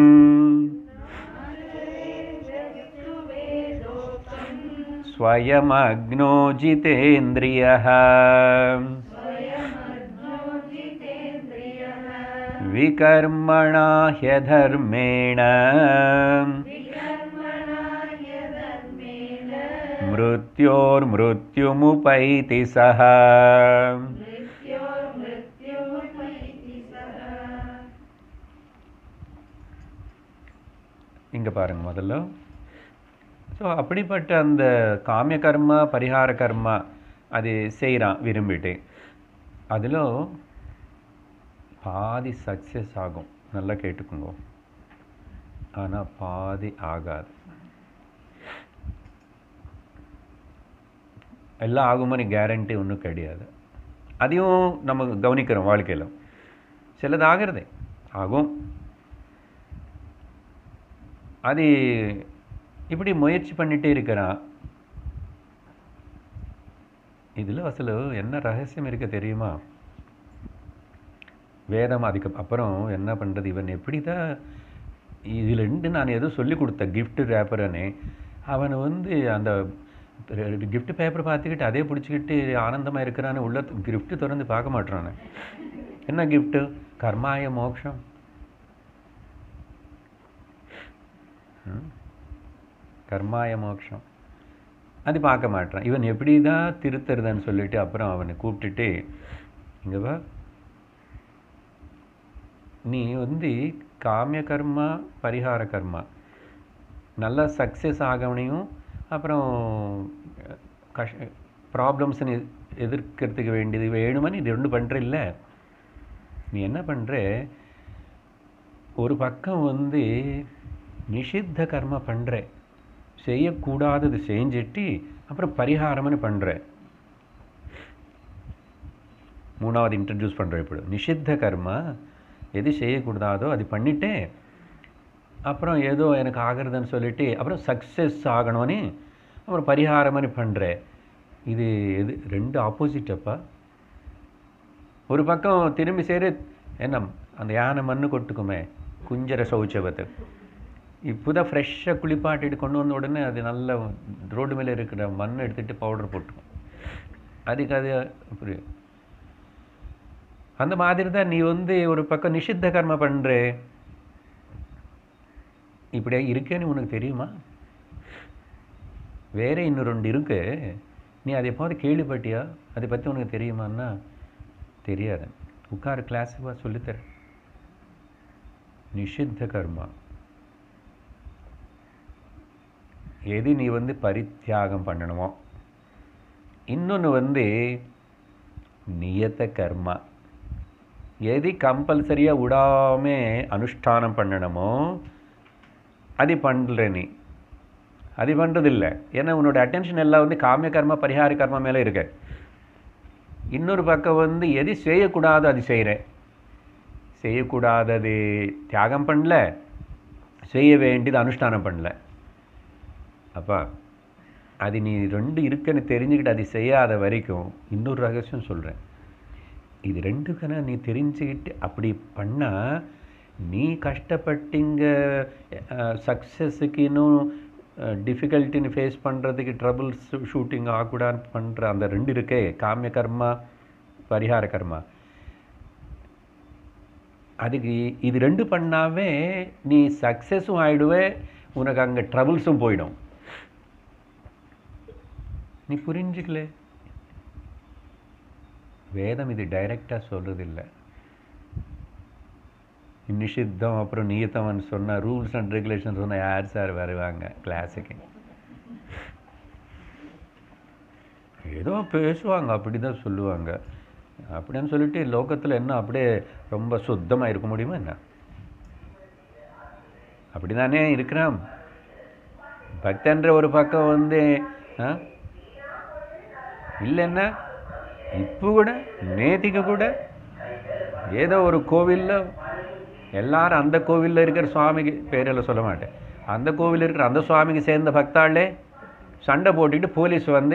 स्वयमग्नो जितेन्द्रियः विकर्मणा ह्यधर्मेण मृत्योर्मृत्युमुपैति सः இங்கே பாருங்க முதல்ல ஸோ அப்படிப்பட்ட அந்த காமிய கர்மா பரிகார கர்மா அது செய்கிறான் விரும்பிட்டு அதில் பாதி சக்ஸஸ் ஆகும் நல்லா கேட்டுக்கோங்க ஆனால் பாதி ஆகாது எல்லாம் ஆகுமான்னு கேரண்டி ஒன்றும் கிடையாது அதையும் நம்ம கவனிக்கிறோம் வாழ்க்கையில் சிலது ஆகிறது ஆகும் அது இப்படி முயற்சி பண்ணிட்டே இருக்கிறான் இதில் அசలు என்ன ரகசியம் இருக்க தெரியுமா வேதம் அதுக்கு அப்புறம் என்ன பண்ணுறது இவன் எப்படி தான் இதில் இருந்து நான் ஏதோ சொல்லி கொடுத்த கிஃப்ட் ரேப்பரனே அவனை வந்து அந்த கிஃப்ட் பேப்பர் பார்த்துக்கிட்டு அதே பிடிச்சிக்கிட்டு ஆனந்தமாக இருக்கிறான்னு உள்ள கிஃப்ட் திறந்து பார்க்க மாட்டானே என்ன கிஃப்ட்டு கர்மாய மோக்ஷம் ம்? கர்மாய மோக்ஷம் அது பார்க்க மாட்டான் இவன் எப்படி தான் திருத்துறதுன்னு சொல்லிட்டு அப்புறம் அவனை கூப்பிட்டுட்டு இங்க வா நீ வந்து காமிய கர்மா பரிகார கர்மா நல்லா சக்ஸஸ் ஆகவனையும் அப்புறம் கஷ் ப்ராப்ளம்ஸ்னு எதிர்க்கிறதுக்கு வேண்டியது வேணுமா நீ ரெண்டு பண்ணுற இல்லை நீ என்ன பண்ணுற ஒரு பக்கம் வந்து நிஷித்த கர்மா பண்ணுற செய்யக்கூடாதது செஞ்சுட்டு அப்புறம் பரிகாரம்னு பண்ணுற மூணாவது இன்ட்ரடியூஸ் பண்ணுற இப்படி நிஷித்த கர்மா எது செய்யக்கூடாதோ அது பண்ணிட்டு அப்புறம் ஏதோ எனக்கு ஆகிறதுன்னு சொல்லிட்டு அப்புறம் சக்ஸஸ் ஆகணும்னு அப்புறம் பரிகாரம்னு பண்ணுற இது எது ரெண்டு ஆப்போசிட் அப்பா ஒரு பக்கம் திரும்பி சேரு என்ன அந்த யானை மண்ணு கொட்டுக்குமே குஞ்சர சௌச்சவத்தை இப்போதான் ஃப்ரெஷ்ஷாக குளிப்பாட்டிட்டு கொண்டு வந்த உடனே அது நல்ல ரோடு மேலே இருக்கிற மண் எடுத்துட்டு பவுடர் போட்டுக்கும் அதுக்கு அது புரியும் அந்த மாதிரி தான் நீ வந்து ஒரு பக்கம் நிஷித்த கர்ம பண்ற இப்படியே இருக்கேன்னு உனக்கு தெரியுமா வேற இன்னும் ரெண்டு இருக்கு நீ அதை எப்போது கேள்விப்பட்டியா அதை பற்றி உனக்கு தெரியுமான்னா தெரியாது உட்கார கிளாஸுவா சொல்லித்தரேன் நிஷித்த கர்மா எது நீ வந்து பரித்தியாகம் பண்ணணுமோ இன்னொன்று வந்து நியத்த கர்மா எது கம்பல்சரியாக விடாம அனுஷ்டானம் பண்ணணுமோ அது பண்ணுற நீ அது பண்ணுறதில்ல ஏன்னா உன்னோட அட்டென்ஷன் எல்லாம் வந்து காமிய கர்மா பரிகார கர்மா மேலே இருக்கு இன்னொரு பக்கம் வந்து எது செய்யக்கூடாதோ அது செய்கிறேன் செய்யக்கூடாதது தியாகம் பண்ணல செய்ய வேண்டியது அனுஷ்டானம் பண்ணல அப்பா அது நீ ரெண்டு இருக்குன்னு தெரிஞ்சுக்கிட்டு அது செய்யாத வரைக்கும் இன்னொரு ரகசியம் சொல்கிறேன் இது ரெண்டுக்குன்னா நீ தெரிஞ்சுக்கிட்டு அப்படி பண்ணால் நீ கஷ்டப்பட்டிங்க சக்ஸஸுக்கு இன்னும் டிஃபிகல்ட்டின்னு ஃபேஸ் பண்ணுறதுக்கு ட்ரபிள்ஸ் ஷூட்டிங் ஆகக்கூடாது பண்ணுற அந்த ரெண்டு இருக்கே காமிய கர்மா பரிகார கர்மா அதுக்கு இது ரெண்டு பண்ணாவே நீ சக்ஸஸும் ஆயிடுவே உனக்கு அங்கே ட்ரபிள்ஸும் போயிடும் நீ புரிஞ்சுக்கல வேதம் இது டைரக்டாக சொல்றதில்லை நிஷித்தம் அப்புறம் நியத்தம்னு சொன்ன ரூல்ஸ் அண்ட் ரெகுலேஷன் சொன்ன யார் சார் வருவாங்க கிளாஸுக்கு ஏதோ பேசுவாங்க அப்படி தான் சொல்லுவாங்க அப்படின்னு சொல்லிட்டு லோகத்தில் என்ன அப்படியே ரொம்ப சுத்தமாக இருக்க முடியுமா என்ன அப்படி தானே இருக்கிறான் பக்தன்ற ஒரு பக்கம் வந்து ஆ இல்லைன்னா இப்போ கூட நேத்திக்கு கூட ஏதோ ஒரு கோவிலில் எல்லாரும் அந்த கோவிலில் இருக்கிற சுவாமிக்கு பேரெல்லாம் சொல்ல மாட்டேன் அந்த கோவிலில் இருக்கிற அந்த சுவாமிக்கு சேர்ந்த பக்தாளே சண்டை போட்டுட்டு போலீஸ் வந்து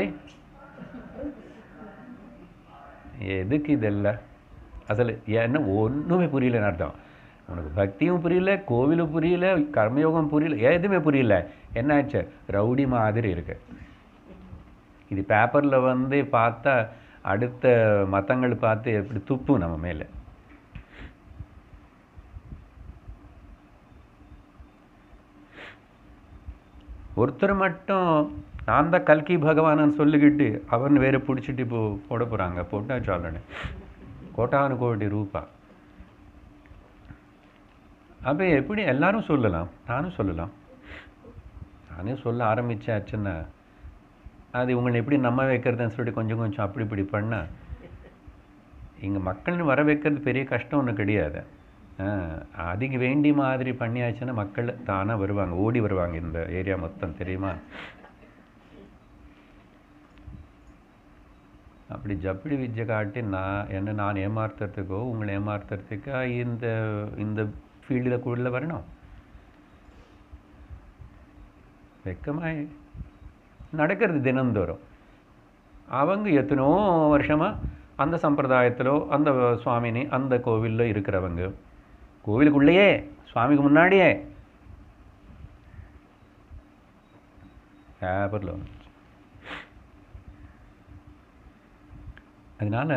எதுக்கு இதெல்லாம் அசல் என்ன ஒன்றுமே புரியலன்னு அர்த்தம் உனக்கு பக்தியும் புரியல கோவிலும் புரியல கர்மயோகம் புரியல எதுவுமே புரியல என்னாச்சு ரவுடி மாதிரி இருக்கு இது பேப்பரில் வந்து பார்த்தா அடுத்த மத்தங்கள் பார்த்து எப்படி துப்பும் நம்ம மேலே ஒருத்தர் மட்டும் நான் தான் கல்கி பகவானன்னு சொல்லிக்கிட்டு அவன் வேற பிடிச்சிட்டு இப்போ போட போகிறாங்க போட்டா சொல்லணு கோட்டானு கோடி ரூபா அப்போ எப்படி எல்லாரும் சொல்லலாம் நானும் சொல்லலாம் நானே சொல்ல ஆரம்பிச்சாச்சுன்னா அது உங்களை எப்படி நம்ப வைக்கிறதுன்னு சொல்லிட்டு கொஞ்சம் கொஞ்சம் அப்படி இப்படி பண்ணால் இங்கே மக்கள்னு வர வைக்கிறது பெரிய கஷ்டம் ஒன்றும் கிடையாது அதுக்கு வேண்டி மாதிரி பண்ணியாச்சுன்னா மக்கள் தானாக வருவாங்க ஓடி வருவாங்க இந்த ஏரியா மொத்தம் தெரியுமா அப்படி ஜப்படி வித்யை காட்டி நான் என்ன நான் ஏமாத்துறதுக்கோ உங்களை ஏமாத்துறதுக்கோ இந்த இந்த ஃபீல்டில் கூட வரணும் வெக்கமாய் நடக்கிறது தினந்தோறும் அவங்க எத்தனோ வருஷமாக அந்த சம்பிரதாயத்திலோ அந்த சுவாமினி அந்த கோவிலில் இருக்கிறவங்க கோவிலுக்குள்ளேயே சுவாமிக்கு முன்னாடியே பேப்பரில் வந்துச்சு அதனால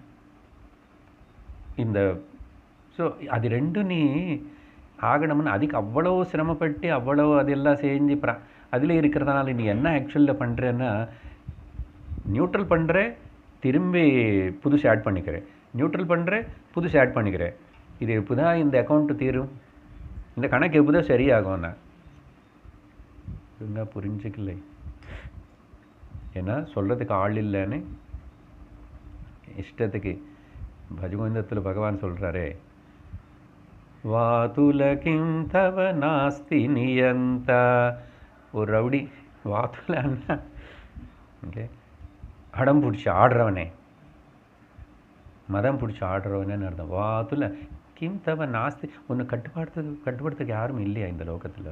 இந்த ஸோ அது ரெண்டும் நீ ஆகணும்னு அதுக்கு அவ்வளோ சிரமப்பட்டு அவ்வளோ அதெல்லாம் செஞ்சு ப்ரா அதில் இருக்கிறதுனால நீ என்ன ஆக்சுவலில் பண்ணுறேன்னா நியூட்ரல் பண்ணுற திரும்பி புதுசு ஆட் பண்ணிக்கிறேன் நியூட்ரல் பண்ணுற புதுசு ஆட் பண்ணிக்கிறேன் இது எப்போதான் இந்த அக்கௌண்ட்டு தீரும் இந்த கணக்கு எப்போதான் சரியாகும் நான் ஒழுங்கா புரிஞ்சுக்கலை ஏன்னா சொல்கிறதுக்கு ஆள் இல்லைன்னு இஷ்டத்துக்கு பஜகோவிந்தத்தில் பகவான் சொல்கிறாரே வாதுல கிம் தவ நாஸ்தி நியந்த ஒரு ரவுடி வாத்துல ஓகே அடம் பிடிச்சி ஆடுறவனே மதம் பிடிச்சி ஆடுறவனேன்னு அர்த்தம் வாத்துல கிம் தவ நாஸ்தி ஒன்று கட்டுப்படுத்துறதுக்கு கட்டுப்படுத்துறதுக்கு யாரும் இல்லையா இந்த லோகத்தில்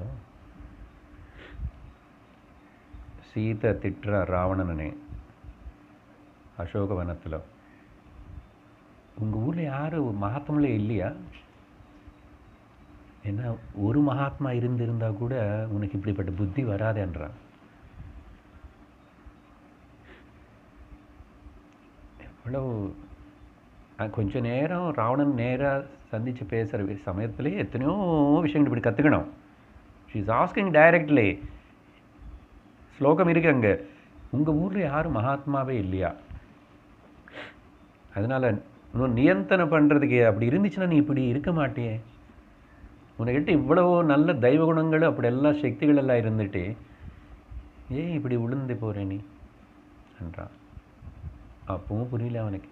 சீதை திட்டுற ராவணனே அசோகவனத்தில் உங்கள் ஊரில் யாரும் மகாத்மாலே இல்லையா ஏன்னா ஒரு மகாத்மா இருந்திருந்தா கூட உனக்கு இப்படிப்பட்ட புத்தி வராதேன்றான் எவ்வளவு அஹ் கொஞ்ச நேரம் ராவணன் நேராக சந்தித்து பேசுகிற சமயத்துலேயே எத்தனையோ விஷயங்கள் இப்படி கற்றுக்கணும் ஷீ இஸ் ஆஸ்கிங் டைரக்ட்லி ஸ்லோகம் இருக்கு அங்கே உங்கள் ஊரில் யாரும் மகாத்மாவே இல்லையா அதனால் இன்னும் நியந்தனம் பண்ணுறதுக்கு அப்படி இருந்துச்சுன்னா நீ இப்படி இருக்க மாட்டியே உனக்கிட்ட இவ்வளவோ நல்ல தெய்வ குணங்கள் அப்படி எல்லாம் சக்திகள் எல்லாம் இருந்துட்டு ஏன் இப்படி உளுந்து போகிற நீ என்றான் அப்பவும் புரியல அவனுக்கு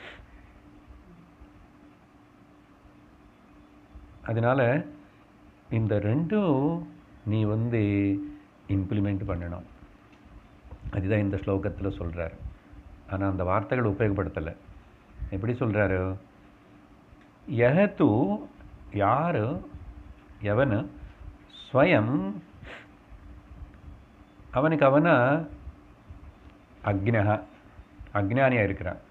அதனால் இந்த ரெண்டும் நீ வந்து இம்ப்ளிமெண்ட் பண்ணணும் அதுதான் இந்த ஸ்லோகத்தில் சொல்கிறார் ஆனால் அந்த வார்த்தைகள் உபயோகப்படுத்தலை எப்படி சொல்கிறாரு யஹத்து யார் எவனு ஸ்வயம் அவனுக்கு அவனா அக்னஹ அக்ஞானியாக இருக்கிறான்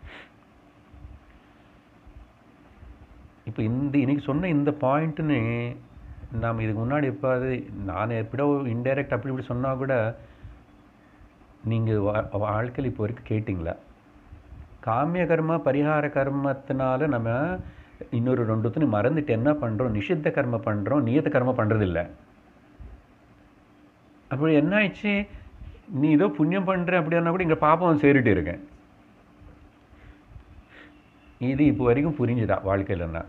இப்போ இந்த இன்னைக்கு சொன்ன இந்த பாயிண்ட்டுன்னு நாம் இதுக்கு முன்னாடி எப்பாவது நான் எப்படியோ இன்டைரக்ட் அப்படி இப்படி சொன்னால் கூட நீங்கள் வா வாழ்க்கையில் இப்போ வரைக்கும் கேட்டிங்களா காமிய கர்ம பரிகார கர்மத்தினால நம்ம இன்னொரு ரெண்டுத்தையும் மறந்துட்டு என்ன பண்ணுறோம் நிஷித்த கர்ம பண்ணுறோம் நியத்த கர்ம பண்ணுறதில்ல அப்படி என்ன ஆயிடுச்சு நீ ஏதோ புண்ணியம் பண்ணுற அப்படின்னா கூட இங்கே பாப்பம் சேரிட்டு இருக்கேன் இது இப்போ வரைக்கும் புரிஞ்சுதா வாழ்க்கையிலன்னா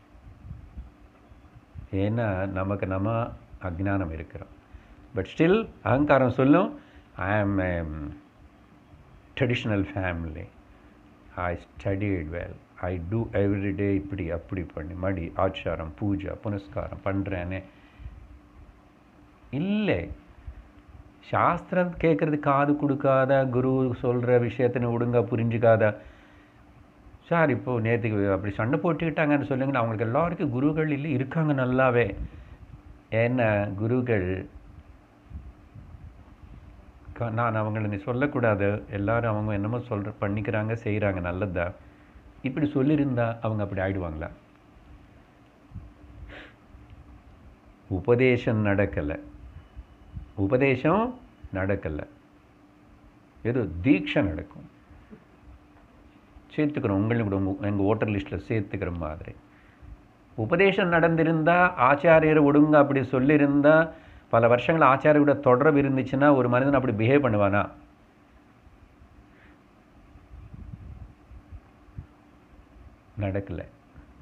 ஏன்னா நமக்கு நம்ம அஜ்ஞானம் இருக்கிறோம் பட் ஸ்டில் அகங்காரம் சொல்லும் I am traditional family I studied well I do every day இப்படி அப்படி பண்ணி மடி ஆச்சாரம் பூஜை புனஸ்காரம் பண்ணுறேன்னு இல்லை சாஸ்திரம் கேட்குறது காது கொடுக்காத குரு சொல்கிற விஷயத்தின ஒழுங்கா புரிஞ்சுக்காத சார் இப்போது நேற்றுக்கு அப்படி சண்டை போட்டுக்கிட்டாங்கன்னு சொல்லுங்கன்னா அவங்களுக்கு எல்லாருக்கும் குருகள் இல்லை இருக்காங்க நல்லாவே ஏன்னா குருகள் க- நான் அவங்கள நீ சொல்லக்கூடாது எல்லாரும் அவங்க என்னமோ சொல்ற பண்ணிக்கிறாங்க செய்கிறாங்க நல்லதா இப்படி சொல்லியிருந்தா அவங்க அப்படி ஆயிடுவாங்களா உபதேசம் நடக்கலை உபதேசம் நடக்கலை ஏதோ தீட்சை நடக்கும் சேர்த்துக்கிறோம் உங்களையும் கூட உங்கள் எங்கள் ஓட்டர் லிஸ்ட்டில் சேர்த்துக்கிற மாதிரி உபதேசம் நடந்திருந்தா ஆச்சாரியர் ஒழுங்கா அப்படி சொல்லியிருந்தா பல வருஷங்கள் ஆச்சாரியோட தொடர்பு இருந்துச்சுன்னா ஒரு மனிதன் அப்படி பிஹேவ் பண்ணுவானா நடக்கலை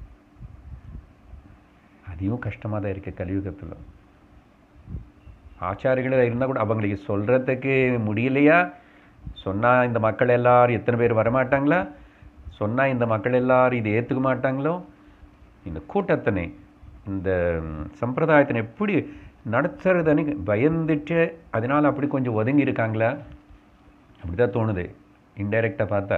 அதையும் கஷ்டமாக தான் இருக்குது கலியுகத்தில் ஆச்சாரிகள் இருந்தால் கூட அவங்களுக்கு சொல்கிறதுக்கு முடியலையா சொன்னால் இந்த மக்கள் எல்லாரும் எத்தனை பேர் வரமாட்டாங்களா சொன்னால் இந்த மக்கள் எல்லாரும் இதை ஏற்றுக்க மாட்டாங்களோ இந்த கூட்டத்தினை இந்த ம், சம்பிரதாயத்தினை எப்படி நடத்துறதுன்னு பயந்துட்டு அதனால் அப்படி கொஞ்சம் ஒதுங்கி இருக்காங்களா அப்படி தான் தோணுது இன்டைரக்டாக பார்த்தா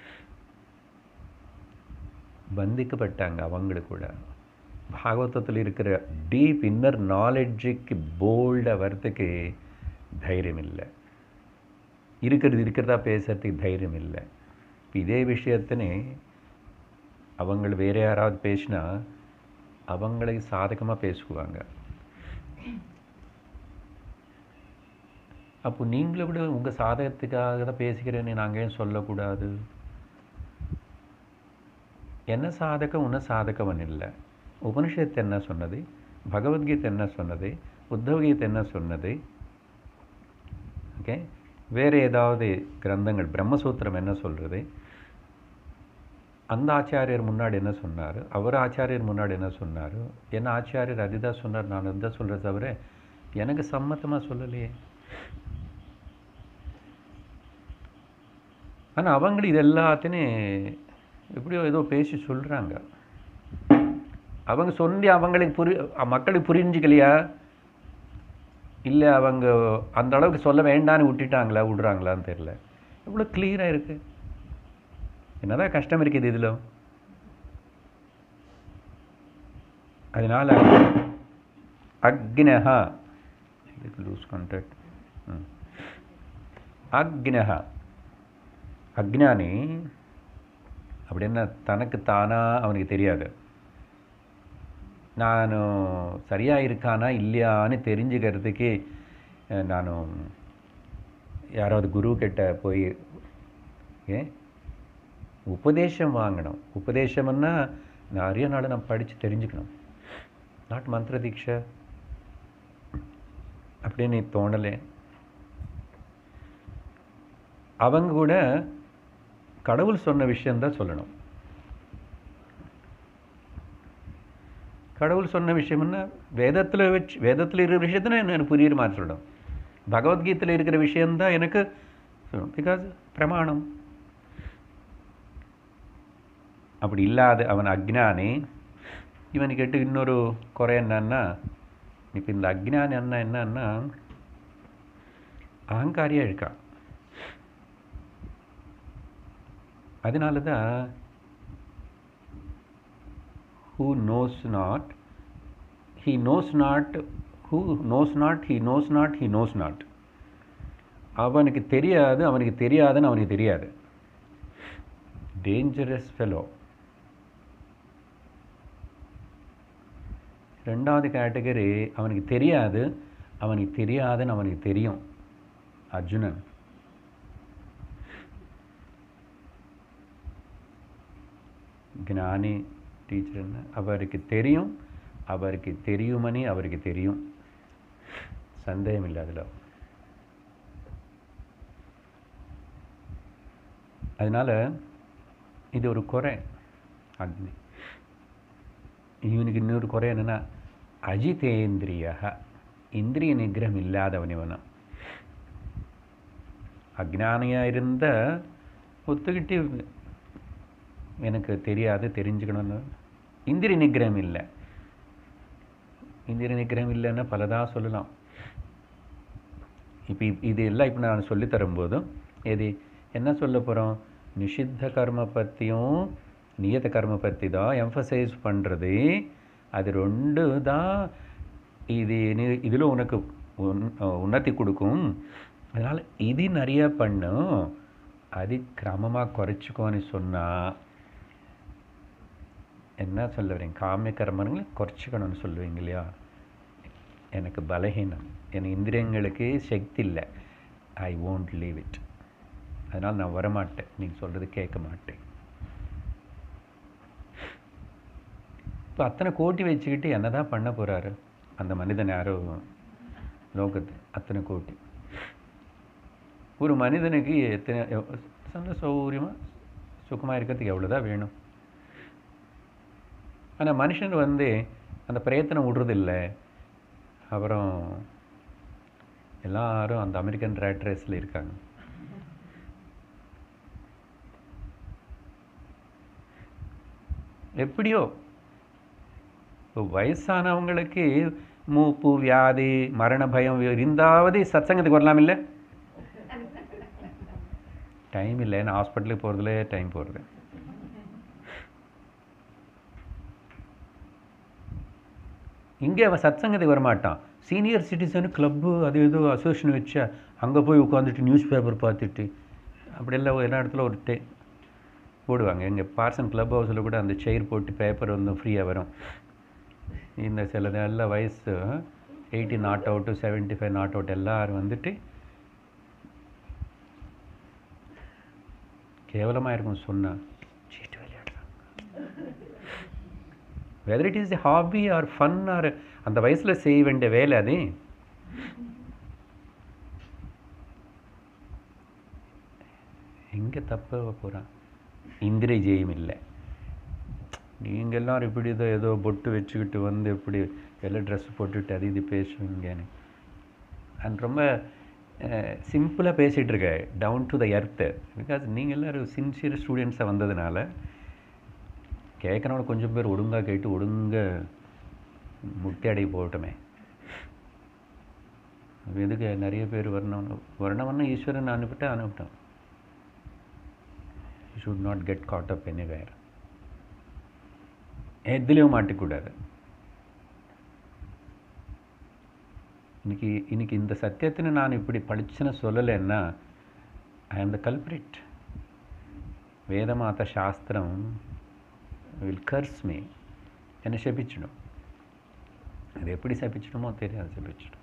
பந்திக்கப்பட்டாங்க அவங்களுக்கு கூட பாகவதத்தில் இருக்கிற டீப் இன்னர் நாலெட்ஜுக்கு போல்டாக வர்றதுக்கு தைரியம் இல்லை இருக்கிறது இருக்கிறதா பேசுறதுக்கு தைரியம் இல்லை இப்ப இதே விஷயத்தினே அவங்கள வேற யாராவது பேசினா அவங்களை சாதகமாக பேசுவாங்க அப்போ நீங்களும் கூட உங்கள் சாதகத்துக்காக தான் பேசிக்கிறேன்னு நாங்கள் ஏன் சொல்லக்கூடாது என்ன சாதகம் உன்ன சாதகவன் இல்லை உபனிஷத்து என்ன சொன்னது பகவத்கீதை என்ன சொன்னது உத்தவகீதை என்ன சொன்னது ஓகே வேறு ஏதாவது கிரந்தங்கள் பிரம்மசூத்திரம் என்ன சொல்கிறது அந்த ஆச்சாரியர் முன்னாடி என்ன சொன்னார் அவர் ஆச்சாரியர் முன்னாடி என்ன சொன்னார் என்ன ஆச்சாரியர் அதுதான் சொன்னார் நான் அதுதான் சொல்கிறேன் தவிர எனக்கு சம்மத்தமாக சொல்லலையே ஆனால் அவங்களும் இது எல்லாத்தையும் எப்படியோ ஏதோ பேசி சொல்கிறாங்க அவங்க சொல்லி அவங்களுக்கு புரி மக்களுக்கு புரிஞ்சுக்கலையா இல்லை அவங்க அந்த அளவுக்கு சொல்ல வேண்டான்னு விட்டுட்டாங்களா விடுறாங்களான்னு தெரில எவ்வளோ கிளியராக இருக்குது என்னதான் கஷ்டம் இருக்குது இதில் அதனால் அக்னஹா லூஸ் கான்டாக்ட் அக்னஹா அக்ஞானி அப்படின்னா தனக்கு தானாக அவனுக்கு தெரியாது நான் சரியாக இருக்கானா இல்லையான்னு தெரிஞ்சுக்கிறதுக்கு அஹ், நான் யாராவது குரு கிட்ட போய் ஏ உபதேசம் வாங்கணும் உபதேசம்னா நிறைய நாள் நான் படித்து தெரிஞ்சுக்கணும் நாட் மந்திர தீட்சை அப்படின்னு தோணலை அவங்க கூட கடவுள் சொன்ன விஷயம்தான் சொல்லணும் கடவுள் சொன்ன விஷயம்னா வேதத்தில் வச்சு வேதத்தில் இருக்கிற விஷயத்தை எனக்கு புரியுற மாதிரி சொல்லணும் பகவத்கீதையில் இருக்கிற விஷயம்தான் எனக்கு பிகாஸ் பிரமாணம் அப்படி இல்லாத அவன் அக்ஞானி இவனுக்கு கேட்டு இன்னொரு குறை என்னன்னா இப்போ இந்த அக்ஞானி என்ன என்னன்னா அகங்காரியாக இருக்கான் அதனால தான் who knows not he knows not who knows not he knows not he knows not அவனுக்கு தெரியாது அவனுக்கு தெரியாதுன்னு அவனுக்கு தெரியாது டேஞ்சரஸ் ஃபெலோ ரெண்டாவது கேட்டகரி அவனுக்கு தெரியாது அவனுக்கு தெரியாதுன்னு அவனுக்கு தெரியும் அர்ஜுனன் ஞானி டீச்சர்னு அவருக்கு தெரியும் அவருக்கு தெரியுமனி அவருக்கு தெரியும் சந்தேகம் இல்லை அதில் அதனால் இது ஒரு குறை அக்னி இவனுக்கு இன்னொரு குறை என்னென்னா அஜிதேந்திரிய இந்திரிய நிகிரகம் இல்லாதவன் இவனும் அஜ்ஞானியாக இருந்த ஒத்துக்கிட்டு எனக்கு தெரியாது தெரிஞ்சுக்கணும்னு இந்திரிய நிகிரகம் இல்லை இந்திரிய நிகிரகம் இல்லைன்னா பலதாக சொல்லலாம் இப்போ இது எல்லாம் இப்போ நான் சொல்லித் தரும்போதும் எது என்ன சொல்ல போகிறோம் நிஷித்த கர்ம பற்றியும் நியத கர்ம பற்றி தான் எம்ஃபசைஸ் பண்ணுறது அது ரெண்டு தான் இது நீ- இதில் உனக்கு உன் உன்னத்தி கொடுக்கும் அதனால் இது நிறைய பண்ணும் அது கிரமமாக குறைச்சிக்கோன்னு சொன்னால் என்ன சொல்ல வரீங்க காமிய கர்மங்களை குறைச்சிக்கணும்னு சொல்லுவீங்க இல்லையா எனக்கு பலகீனம் என் இந்திரியங்களுக்கு சக்தி இல்லை ஐ won't லீவ் இட் அதனால் நான் வரமாட்டேன் நீங்கள் சொல்கிறது கேட்க மாட்டேன் இப்போ அத்தனை கோட்டி வச்சுக்கிட்டு என்னதான் பண்ண போகிறாரு அந்த மனிதன் யாரோ லோகத்து அத்தனை கோட்டி ஒரு மனிதனுக்கு எத்தனை எவ்- நல்ல சௌகரியமாக சுகமாக இருக்கிறதுக்கு எவ்வளோதான் வேணும் ஆனால் மனுஷன் வந்து அந்த பிரயத்தனம் விடுறதில்ல அப்புறம் எல்லாரும் அந்த அமெரிக்கன் ரேட் ரேஸில் இருக்காங்க எப்படியோ இப்போ வயசானவங்களுக்கு மூப்பு வியாதி மரண பயம் இருந்தாவது சத்சங்கத்துக்கு வரலாம் இல்லை டைம் இல்லை நான் ஹாஸ்பிட்டலுக்கு போகிறதுல டைம் போகிறது இங்கே அவன் சத்சங்கத்துக்கு வரமாட்டான் சீனியர் சிட்டிசனு கிளப்பு அது ஏதோ அசோசியேஷன் வச்சா அங்கே போய் உட்காந்துட்டு நியூஸ் பேப்பர் பார்த்துட்டு அப்படியெல்லாம் எல்லா இடத்துல ஒரு டே போடுவாங்க எங்கள் பார்சன் கிளப் ஹவுஸில் கூட அந்த செயிர் போட்டு பேப்பர் வந்து ஃப்ரீயாக வரும் இந்த சில நல்ல வயசு eighty not out seventy five not out எல்லாரும் வந்துட்டு கேவலமாக இருக்கும் சொன்னா சீட்டு விளையாடுறாங்க whether it is hobby or fun or அந்த வயசில் செய்ய வேண்டிய வேலை அது எங்கே தப்ப போகிறான் இந்திரிய ஜெயம் இல்லை நீங்கள் எல்லாரும் இப்படி ஏதோ ஏதோ பொட்டு வச்சுக்கிட்டு வந்து இப்படி எல்லாம் ட்ரெஸ் போட்டுட்டு அது இது பேசுவீங்கன்னு அண்ட் ரொம்ப சிம்பிளாக பேசிகிட்டு இருக்க down to the earth because நீங்கள் எல்லோரும் சின்சியர் ஸ்டூடெண்ட்ஸாக வந்ததுனால கேட்குறவங்க கொஞ்சம் பேர் ஒழுங்காக கேட்டு ஒழுங்க முட்டியடை போகட்டுமே அப்ப எதுக்கு நிறைய பேர் வரணும் வரணும்னு ஈஸ்வரன் அனுப்பிட்டு அனுப்பிட்டோம் you should not get caught up anywhere எதுலேயும் மாட்டிக்கூடாது இன்னைக்கு இன்னைக்கு இந்த சத்தியத்தினை நான் இப்படி படிச்சுன்னு சொல்லலைன்னா ஐ ஆம் த கல்பிரிட் வேதமாத சாஸ்திரம் வில் கர்ஸ் மீ என்னை செபிச்சிடும் அது எப்படி சபிச்சிடுமோ தெரியாது சபிச்சிடும்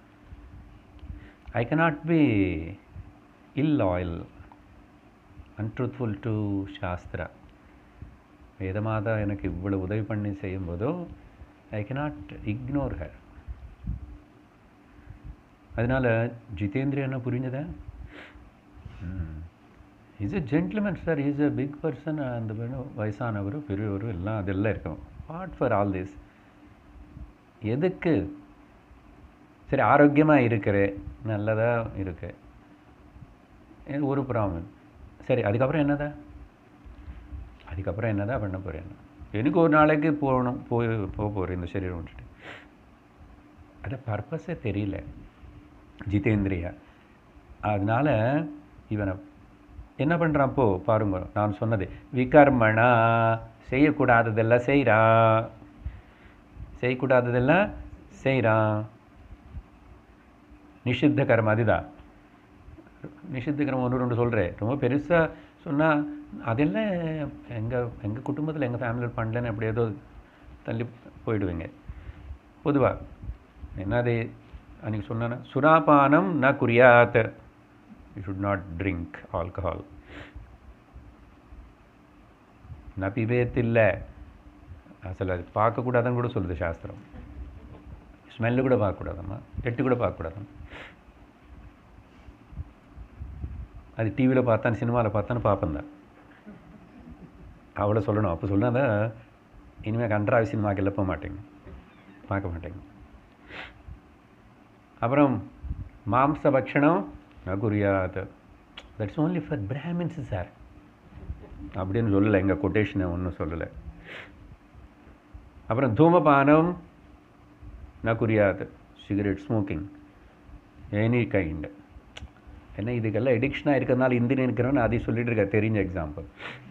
I cannot be illoyal untruthful to shastra Vedamata எனக்கு இவ்வளவு உதவி பண்ணி செய்யும்போதோ ஐ cannot இக்னோர் ஹர் அதனால் ஜிதேந்திர என்ன புரிஞ்சதா is a gentleman sir is a big person அந்த வேணும் வயசானவர் பெரியவர் எல்லாம் அதெல்லாம் இருக்கும் வாட் ஃபார் ஆல் திஸ் எதுக்கு சரி ஆரோக்கியமாக இருக்கிற நல்லதாக இருக்கு எனக்கு ஒரு ப்ராப்ளம் சரி அதுக்கப்புறம் என்னதா அதுக்கப்புறம் என்னதான் பண்ண போகிறேன் எனக்கு ஒரு நாளைக்கு போகணும் போய் போக போகிறேன் இந்த சரீரம் விட்டுட்டு அது பர்பஸே தெரியல ஜிதேந்திரியா அதனால இவனை என்ன பண்ணுறான் அப்போ பாருங்க நான் சொன்னது விகர்மணா செய்யக்கூடாததெல்லாம் செய்கிறான் செய்யக்கூடாததெல்லாம் செய்கிறான் நிஷித்த கர்மம் அதுதான் நிஷித்த கர்மம் ஒன்று ரெண்டு சொல்கிறேன் ரொம்ப பெருசாக சொன்னால் அதெல்லாம் எங்கள் எங்கள் குடும்பத்தில் எங்கள் ஃபேமிலியில் பண்ணலன்னு அப்படி ஏதோ தள்ளி போயிடுவீங்க பொதுவாக என்னது அன்றைக்கி சொன்னேன்னா சுராபானம் ந குறியாத் you should not drink alcohol ந பிபேத் இல்லை அசல் அது பார்க்கக்கூடாதுன்னு கூட சொல்லுது சாஸ்திரம் ஸ்மெல்லு கூட பார்க்கக்கூடாதம்மா எட்டு கூட பார்க்கக்கூடாதம்மா அது டிவியில் பார்த்தான்னு சினிமாவில் பார்த்தான்னு பார்ப்பேன் தான் அவளை சொல்லணும் அப்போ சொன்னாத இனிமேல் கன்றாவி சினிமாக்கெல்லாம் போக மாட்டேங்க பார்க்க மாட்டேங்க அப்புறம் மாம்ச பக்ஷணம் நகுரியாத் that's only for Brahmins sir அப்படின்னு சொல்லலை எங்கள் கொட்டேஷனை ஒன்றும் சொல்லலை அப்புறம் தூமபானம் நகுரியாத் சிகரெட் ஸ்மோக்கிங் எனி கைண்ட் ஏன்னா இதுக்கெல்லாம் எடிக்ஷனாக இருக்கிறதுனால இந்தி நினைக்கிறோன்னு அதை சொல்லிட்டு இருக்க தெரிஞ்ச எக்ஸாம்பிள்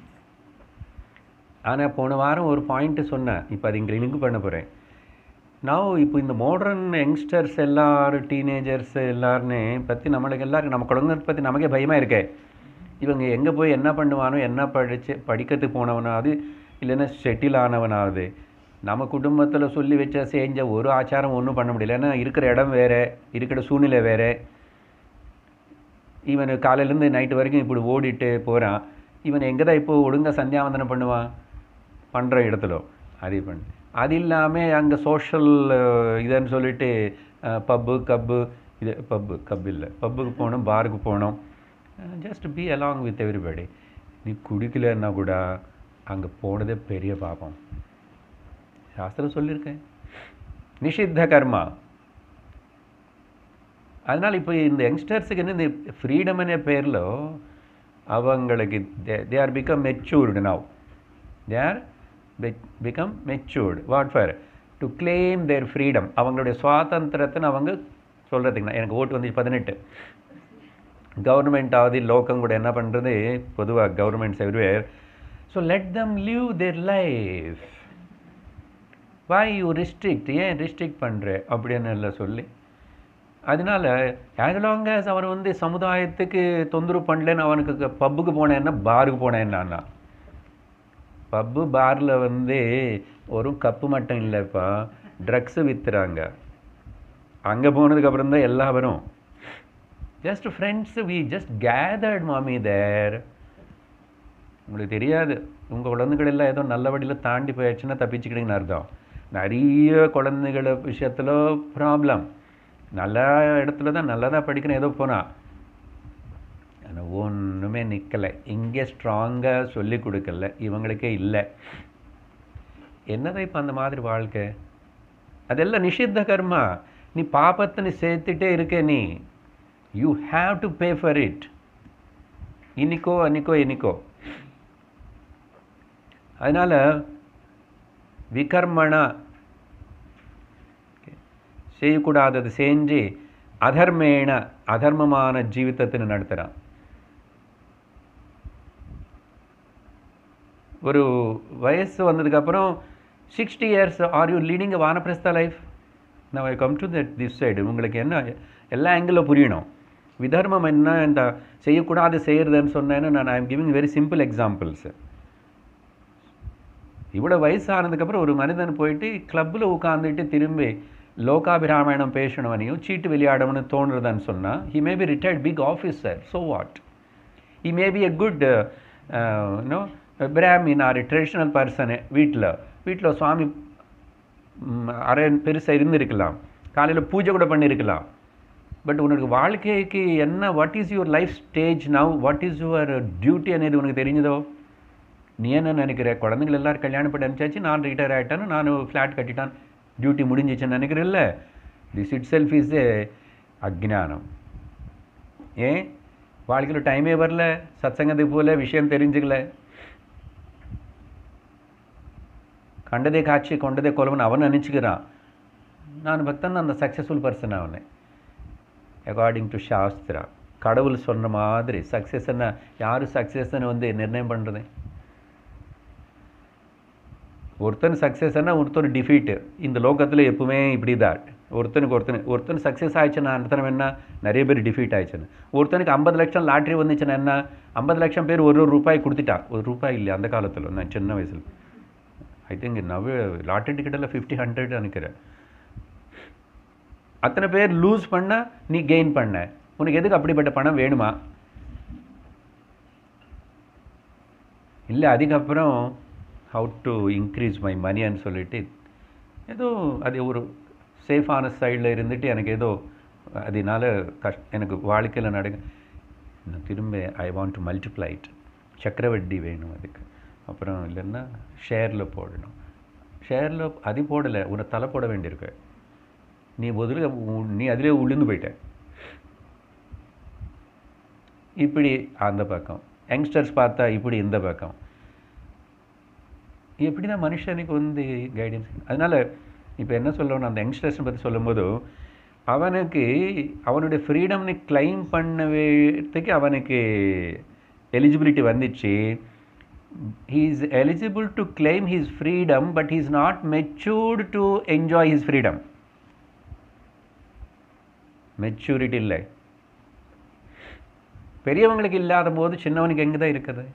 ஆனால் போன வாரம் ஒரு பாயிண்ட்டு சொன்னேன் இப்போ அது இங்கே லிங்க் பண்ண போகிறேன் நான் இப்போ இந்த மாடர்ன் யங்ஸ்டர்ஸ் எல்லாரும் டீனேஜர்ஸ் எல்லாருன்னு பற்றி நம்மளுக்கு எல்லாருக்கும் நம்ம குழந்தை பற்றி நமக்கே பயமாக இருக்கே இவங்க எங்கே போய் என்ன பண்ணுவானோ என்ன படித்து படிக்கிறதுக்கு போனவனாவது இல்லைன்னா செட்டில் ஆனவனாவது நம்ம குடும்பத்தில் சொல்லி வச்ச செஞ்ச ஒரு ஆச்சாரம் ஒன்றும் பண்ண முடியல ஏன்னா இருக்கிற இடம் வேறு இருக்கிற சூழ்நிலை வேறு இவன் காலையிலேருந்து நைட்டு வரைக்கும் இப்படி ஓடிட்டு போகிறான் இவன் எங்கே தான் இப்போ ஒழுங்காக சந்தியாவந்தனம் பண்ணுவான் பண்ணுற இடத்துல அது பண்ணு அது இல்லாமல் அங்கே சோஷியல் இதுன்னு சொல்லிட்டு பப்பு கப்பு இது பப்பு கப் இல்லை பப்புக்கு போகணும் பாருக்கு போகணும் just be along with everybody நீ குடிக்கலன்னா கூட அங்கே போனதே பெரிய பாபம் சாஸ்திரம் சொல்லியிருக்கேன் நிஷித்த கர்மா அதனால் இப்போ இந்த யங்ஸ்டர்ஸுக்கு என்ன இந்த ஃப்ரீடம் அనే பேரில் அவங்களுக்கு they are become matured now they are become matured what for to claim their freedom அவங்களுடைய சுவாதந்திரத்தை அவங்க சொல்கிறதுக்கு எனக்கு ஓட்டு வந்து பதினெட்டு கவர்மெண்ட் ஆகுது லோக்கம் கூட என்ன பண்ணுறது பொதுவாக governments everywhere so let them live their life why you restrict ஏன் ரிஸ்ட்ரிக்ட் பண்ணுற அப்படின்னு எல்லாம் சொல்லி அதனால ஆஸ் லாங் ஆஸ் அவன் வந்து சமுதாயத்துக்கு தொந்தரவு பண்ணலன்னு அவனுக்கு பப்புக்கு போனேன்னா பாருக்கு போனேன்னா பப்பு பாரில் வந்து ஒரு கப்பு மட்டும் இல்லைப்பா ட்ரக்ஸு விற்றுறாங்க அங்கே போனதுக்கப்புறம் தான் எல்லா வரும் just friends we just gathered மாமி தேர் உங்களுக்கு தெரியாது உங்கள் குழந்தைகள் எல்லாம் ஏதோ நல்ல வழியில் தாண்டி போயிடுச்சுன்னா தப்பிச்சுக்கிட்டீங்கன்னு அர்த்தம் நிறைய குழந்தைகள விஷயத்தில் ப்ராப்ளம் நல்ல இடத்துல தான் நல்லா தான் படிக்கணும் ஏதோ போனால் ஆனால் ஒன்றுமே நிற்கலை இங்கே ஸ்ட்ராங்காக சொல்லி கொடுக்கல இவங்களுக்கே இல்லை என்னதான் இப்போ அந்த மாதிரி வாழ்க்கை அதெல்லாம் நிஷித்த கர்மா நீ பாபத்தை நீ சேர்த்துட்டே இருக்க நீ you have to pay for it இன்னிக்கோ அன்னிக்கோ இன்னிக்கோ அதனால் விகர்மணா செய்யக்கூடாதது செஞ்சு அதர்மேன அதர்மமான ஜீவிதத்தினை நடத்துகிறான் ஒரு வயசு வந்ததுக்கப்புறம் sixty years are you leading a vanaprastha life நான் I come to that this side உங்களுக்கு என்ன எல்லா ஆங்கிளில் புரியணும் விதர்மம் என்ன இந்த செய்யக்கூடாது செய்கிறதுன்னு சொன்னேன்னு நான் I am giving very simple examples இவ்வளோ வயசானதுக்கப்புறம் ஒரு மனிதன் போயிட்டு கிளப்பில் உட்காந்துட்டு திரும்பி லோகாபிராமாயணம் பேசணுவனையும் சீட்டு விளையாடணும்னு தோணுறதுன்னு சொன்னால் he may be retired big officer so what he may be a good no Brahmin or traditional பர்சனு வீட்டில் வீட்டில் சுவாமி அரை பெருசாக இருந்திருக்கலாம் காலையில் பூஜை கூட பண்ணியிருக்கலாம் பட் உனக்கு வாழ்க்கைக்கு என்ன what is your life stage now what is your duty అనేది உனக்கு தெரிஞ்சதோ நீ என்ன நினைக்கிற குழந்தைகள் எல்லாரும் கல்யாணம் பண்ணி அனுப்பிச்சாச்சு நான் ரிட்டையர் ஆகிட்டாను நான் ஃப்ளாட் கட்டிட்டான் டியூட்டி முடிஞ்சிச்சுன்னு நினைக்கிறேன்ல this itself is a அஜ்ஞானம் ஏன் வாழ்க்கையில் டைமே வரல சத்சங்கத்துக்கு போல விஷயம் தெரிஞ்சுக்கல கண்டதே காட்சி கொண்டதே கொலவன் அவன் நினச்சிக்கிறான் நான் பக்தன் அந்த சக்ஸஸ்ஃபுல் பர்சன் அவனை அக்கார்டிங் டு சாஸ்திரா கடவுள் சொன்ன மாதிரி சக்ஸஸ்ன்னு யார் சக்ஸஸ்ன்னு வந்து நிர்ணயம் பண்ணுறது ஒருத்தன் சக்ஸஸ்னா ஒருத்தர் டிஃபீட்டு இந்த லோகத்தில் எப்பவுமே இப்படி தான் ஒருத்தனுக்கு ஒருத்தன் ஒருத்தன் சக்ஸஸ் ஆயிடுச்சுன்னா அர்த்தம் என்ன நிறைய பேர் டிஃபீட் ஆயிடுச்சுன்னு ஒருத்தனுக்கு ஐம்பது லட்சம் லாட்ரி வந்துச்சுன்னா என்ன ஐம்பது லட்சம் பேர் ஒரு ஒரு ரூபாய் கொடுத்துட்டான் ஒரு ரூபாய் இல்லை அந்த காலத்தில் நான் சின்ன வயசில் ஐ திங்க் நவ் லாட்ரி டிக்கெட்டில் ஃபிஃப்டி ஹண்ட்ரட் நினைக்கிறேன் அத்தனை பேர் லூஸ் பண்ணால் நீ கெயின் பண்ண உனக்கு எதுக்கு அப்படிப்பட்ட பணம் வேணுமா இல்லை அதுக்கப்புறம் ஹவு டு இன்க்ரீஸ் மை மணின்னு சொல்லிட்டு ஏதோ அது ஒரு சேஃபான சைடில் இருந்துட்டு எனக்கு ஏதோ அதனால கஷ் எனக்கு வாழ்க்கையில் நடக்க நான் திரும்ப ஐ வாண்ட் டு மல்டிப்ளைட் சக்கரவட்டி வேணும் அதுக்கு அப்புறம் இல்லைன்னா ஷேரில் போடணும் ஷேரில் அது போடலை உன்னை தலை போட வேண்டியிருக்கு நீ முதல்ல நீ அதிலே உளுந்து போயிட்ட இப்படி அந்த பக்கம் யங்ஸ்டர்ஸ் பார்த்தா இப்படி இந்த பக்கம் எப்படி தான் மனுஷனுக்கு வந்து கைடன்ஸ் அதனால் இப்போ என்ன சொல்லணும் அந்த யங்ஸ்டர்ஸ் பற்றி சொல்லும்போது அவனுக்கு அவனுடைய ஃப்ரீடம்னு கிளைம் பண்ணவேறதுக்கு அவனுக்கு எலிஜிபிலிட்டி வந்துச்சு he is eligible to claim his freedom but he is not matured to enjoy his freedom maturity இல்லை பெரியவங்களுக்கு இல்லாத போது சின்னவனுக்கு எங்கே தான் இருக்குது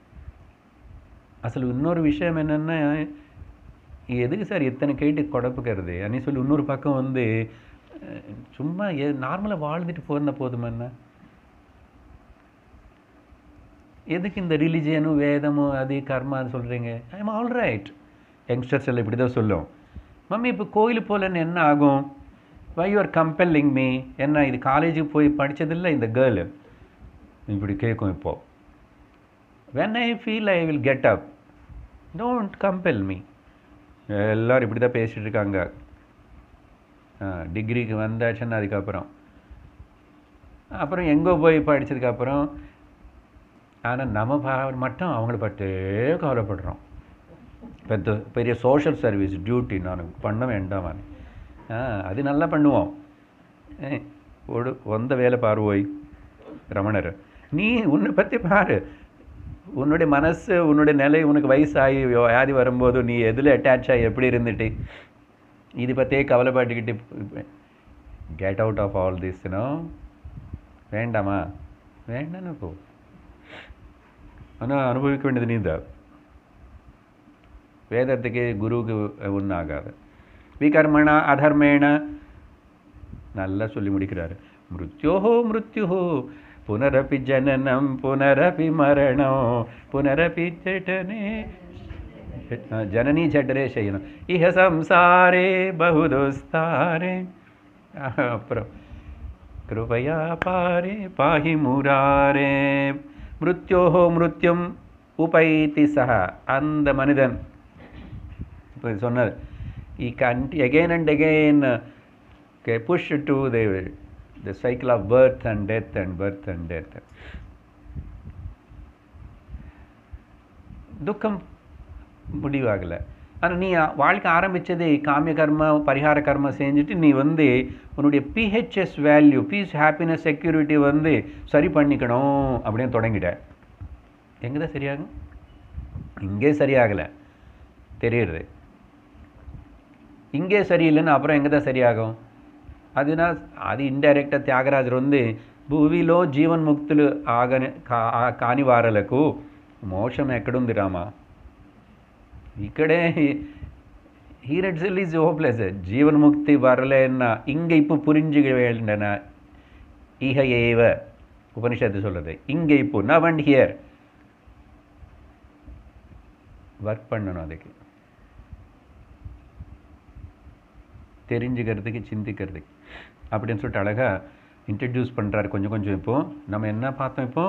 అసలు இன்னொரு விஷயம் என்னென்னா எதுக்கு சார் எத்தனை கேட்டு குழப்புக்கிறது அன்னி சொல்லி இன்னொரு பக்கம் வந்து அஹ், சும்மா ஏ நார்மலாக வாழ்ந்துட்டு போயிருந்தா போதுமா என்ன எதுக்கு இந்த ரிலிஜியனும் வேதமும் அது கர்மா சொல்கிறீங்க I am all right youngsters எல்லாம் இப்படி தான் சொல்லும் மம்மி இப்போ கோயிலுக்கு போகலன்னு என்ன ஆகும் why you are compelling me என்ன இது காலேஜுக்கு போய் படித்ததில்லை இந்த கேர்ள் இப்படி கேட்கும் இப்போது when I feel I will get up don't compel me எல்லோரும் இப்படி தான் பேசிகிட்டு இருக்காங்க டிகிரிக்கு வந்தாச்சுன்னு அதுக்கப்புறம் அப்புறம் எங்கே போய் படித்ததுக்கப்புறம் ஆனால் நம்ம பா- மட்டும் அவங்கள பட்டே கவலைப்படுறோம் பெரிய பெரிய சோஷியல் சர்வீஸ் டியூட்டி நான் பண்ண வேண்டாம் ஆ அது நல்லா பண்ணுவோம் ஏ, ஒரு வந்த வேலை பாரு போய் ரமணர் நீ உன்னை பற்றி பாரு உன்னுடைய மனசு உன்னுடைய நிலை உனக்கு வயசாகி வியாதி வரும்போது நீ எதில் அட்டாச் ஆகி எப்படி இருந்துட்டு இது பற்றியே கவலைப்பட்டுக்கிட்டு get out of all this னோ வேண்டாமா வேண்டான்னு போ ஆனால் அனுபவிக்க வேண்டியது நீ தான் வேதத்துக்கு குருவுக்கு ஒன்றும் ஆகாது விகர்மணா அதர்மேண நல்லா சொல்லி முடிக்கிறாரு மிருத்யோஹோ மிருத்யுஹோ புனரப்பி ஜனனம் புனரப்பி மரணம் புனரப்பி ஜட்டனே ஜனனி ஜட்டரே செய்யணும் இஹ சம்சாரே பகுதோஸ்தாரே அப்புறம் கிருபையா பாரே பாஹி முராரே மிருத்யோஹோ மிருத்யும் உபைத்தி சஹ அந்த மனிதன் இப்போ சொன்னார் ஈ கண்டி again and again push to the the cycle of birth and death and birth and death துக்கம் முடிவாகலை ஆனால் நீ வாழ்க்கை ஆரம்பித்ததே காமிய கர்ம பரிகார கர்ம செஞ்சுட்டு நீ வந்து உன்னுடைய PHS value peace happiness security வந்து சரி பண்ணிக்கணும் அப்படின்னு தொடங்கிட்ட எங்கே தான் சரியாகும் இங்கே சரியாகலை தெரியுறது இங்கே சரியில்லைன்னு அப்புறம் எங்கே தான் சரியாகும் அதுனா అది ఇండైరెక్ట్ త్యాగరాజు ఉంది భూమిలో జీవన్ముక్తులు ఆగని కా- ఆ- కాని వారలకు మోక్షం ఎక్కడుంది రామా ఇక్కడే హీరెడ్సిల్ ఈజ్ హోప్లెస్ జీవన్ముక్తి வரலன்னா இங்கே இப்போ புரிஞ்சு வேண்டன இஹ ஏவ உபனிஷத்து சொல்லுது இங்கே இப்போ நவ் அண்ட் ஹியர் ஒர்க் பண்ணணும் அதுக்கு தெரிஞ்சுக்கிறதுக்கு சிந்திக்கிறதுக்கு அப்படின்னு சொல்லிட்டு அழகாக இன்ட்ரடியூஸ் பண்ணுறாரு கொஞ்சம் கொஞ்சம் இப்போ நம்ம என்ன பார்த்தோம் இப்போ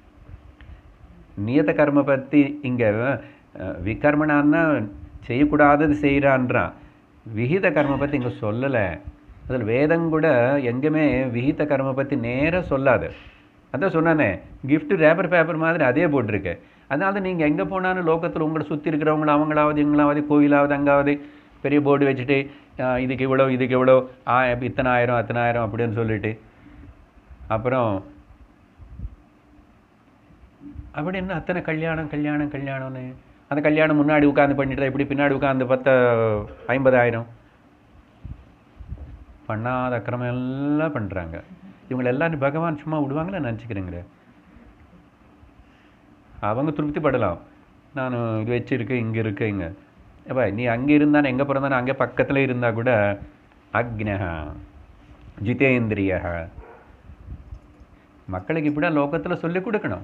நியத கர்ம பற்றி இங்கே விகர்மனான்னா செய்யக்கூடாதது செய்கிறான்றான் விகித கர்ம பற்றி இங்கே சொல்லலை அதில் வேதம் கூட எங்கேயுமே விகித கர்ம பற்றி நேராக சொல்லாது அதான் சொன்னானே gift ரேப்பர் பேப்பர் மாதிரி அதே போட்டிருக்கு அதனால நீங்கள் எங்கே போனாலும் லோகத்தில் உங்களை சுற்றி இருக்கிறவங்கள அவங்களாவது இவங்களாவது கோயிலாவது அங்காவது பெரிய போர்டு வச்சுட்டு ஆ, இதுக்கு இவ்வளோ இதுக்கு இவ்வளோ ஆ இத்தனை ஆயிரம் அத்தனை ஆயிரம் அப்படின்னு சொல்லிட்டு அப்புறம் அப்படி என்ன அத்தனை கல்யாணம் கல்யாணம் கல்யாணம்னு அந்த கல்யாணம் முன்னாடி உட்காந்து பண்ணிட்டு இப்படி பின்னாடி உட்காந்து பத்த ஐம்பதாயிரம் பண்ணாத அக்கிரமம் எல்லாம் பண்ணுறாங்க இவங்களை எல்லாரும் பகவான் சும்மா விடுவாங்களே நினச்சிக்கிறேங்களே அவங்க திருப்தி படலாம் நான் இது வச்சிருக்கேன் இங்கே இருக்கேன் இங்கே அப்பா நீ அங்கே இருந்தானே எங்கே பிறந்தானே அங்கே பக்கத்தில் இருந்தால் கூட அக்னஹா ஜிதேந்திரிய மக்களுக்கு இப்படி லோகத்தில் சொல்லிக் கொடுக்கணும்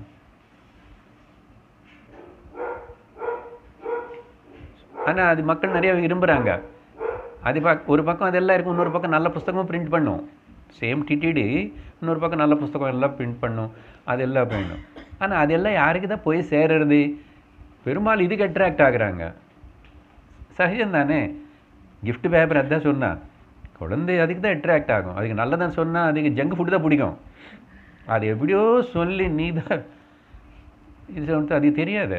ஆனால் அது மக்கள் நிறைய விரும்புகிறாங்க அது பக் ஒரு பக்கம் அதெல்லாம் இருக்கும் இன்னொரு பக்கம் நல்ல புஸ்தகமும் பிரிண்ட் பண்ணும் சேம் டிடிடி இன்னொரு பக்கம் நல்ல புஸ்தகம் எல்லாம் பிரிண்ட் பண்ணும் அதெல்லாம் பண்ணும் ஆனால் அதெல்லாம் யாருக்கு தான் போய் சேருறது பெரும்பாலும் இதுக்கு அட்ராக்ட் ஆகுறாங்க சகஜம் தானே gift பேப்பர் அதான் சொன்னா குழந்தை அதுக்கு தான் அட்ராக்ட் ஆகும் அதுக்கு நல்லதான் சொன்னால் அதுக்கு ஜங்க் ஃபுட்டு தான் பிடிக்கும் அது எப்படியோ சொல்லி நீ தான் இது வந்து அது தெரியாது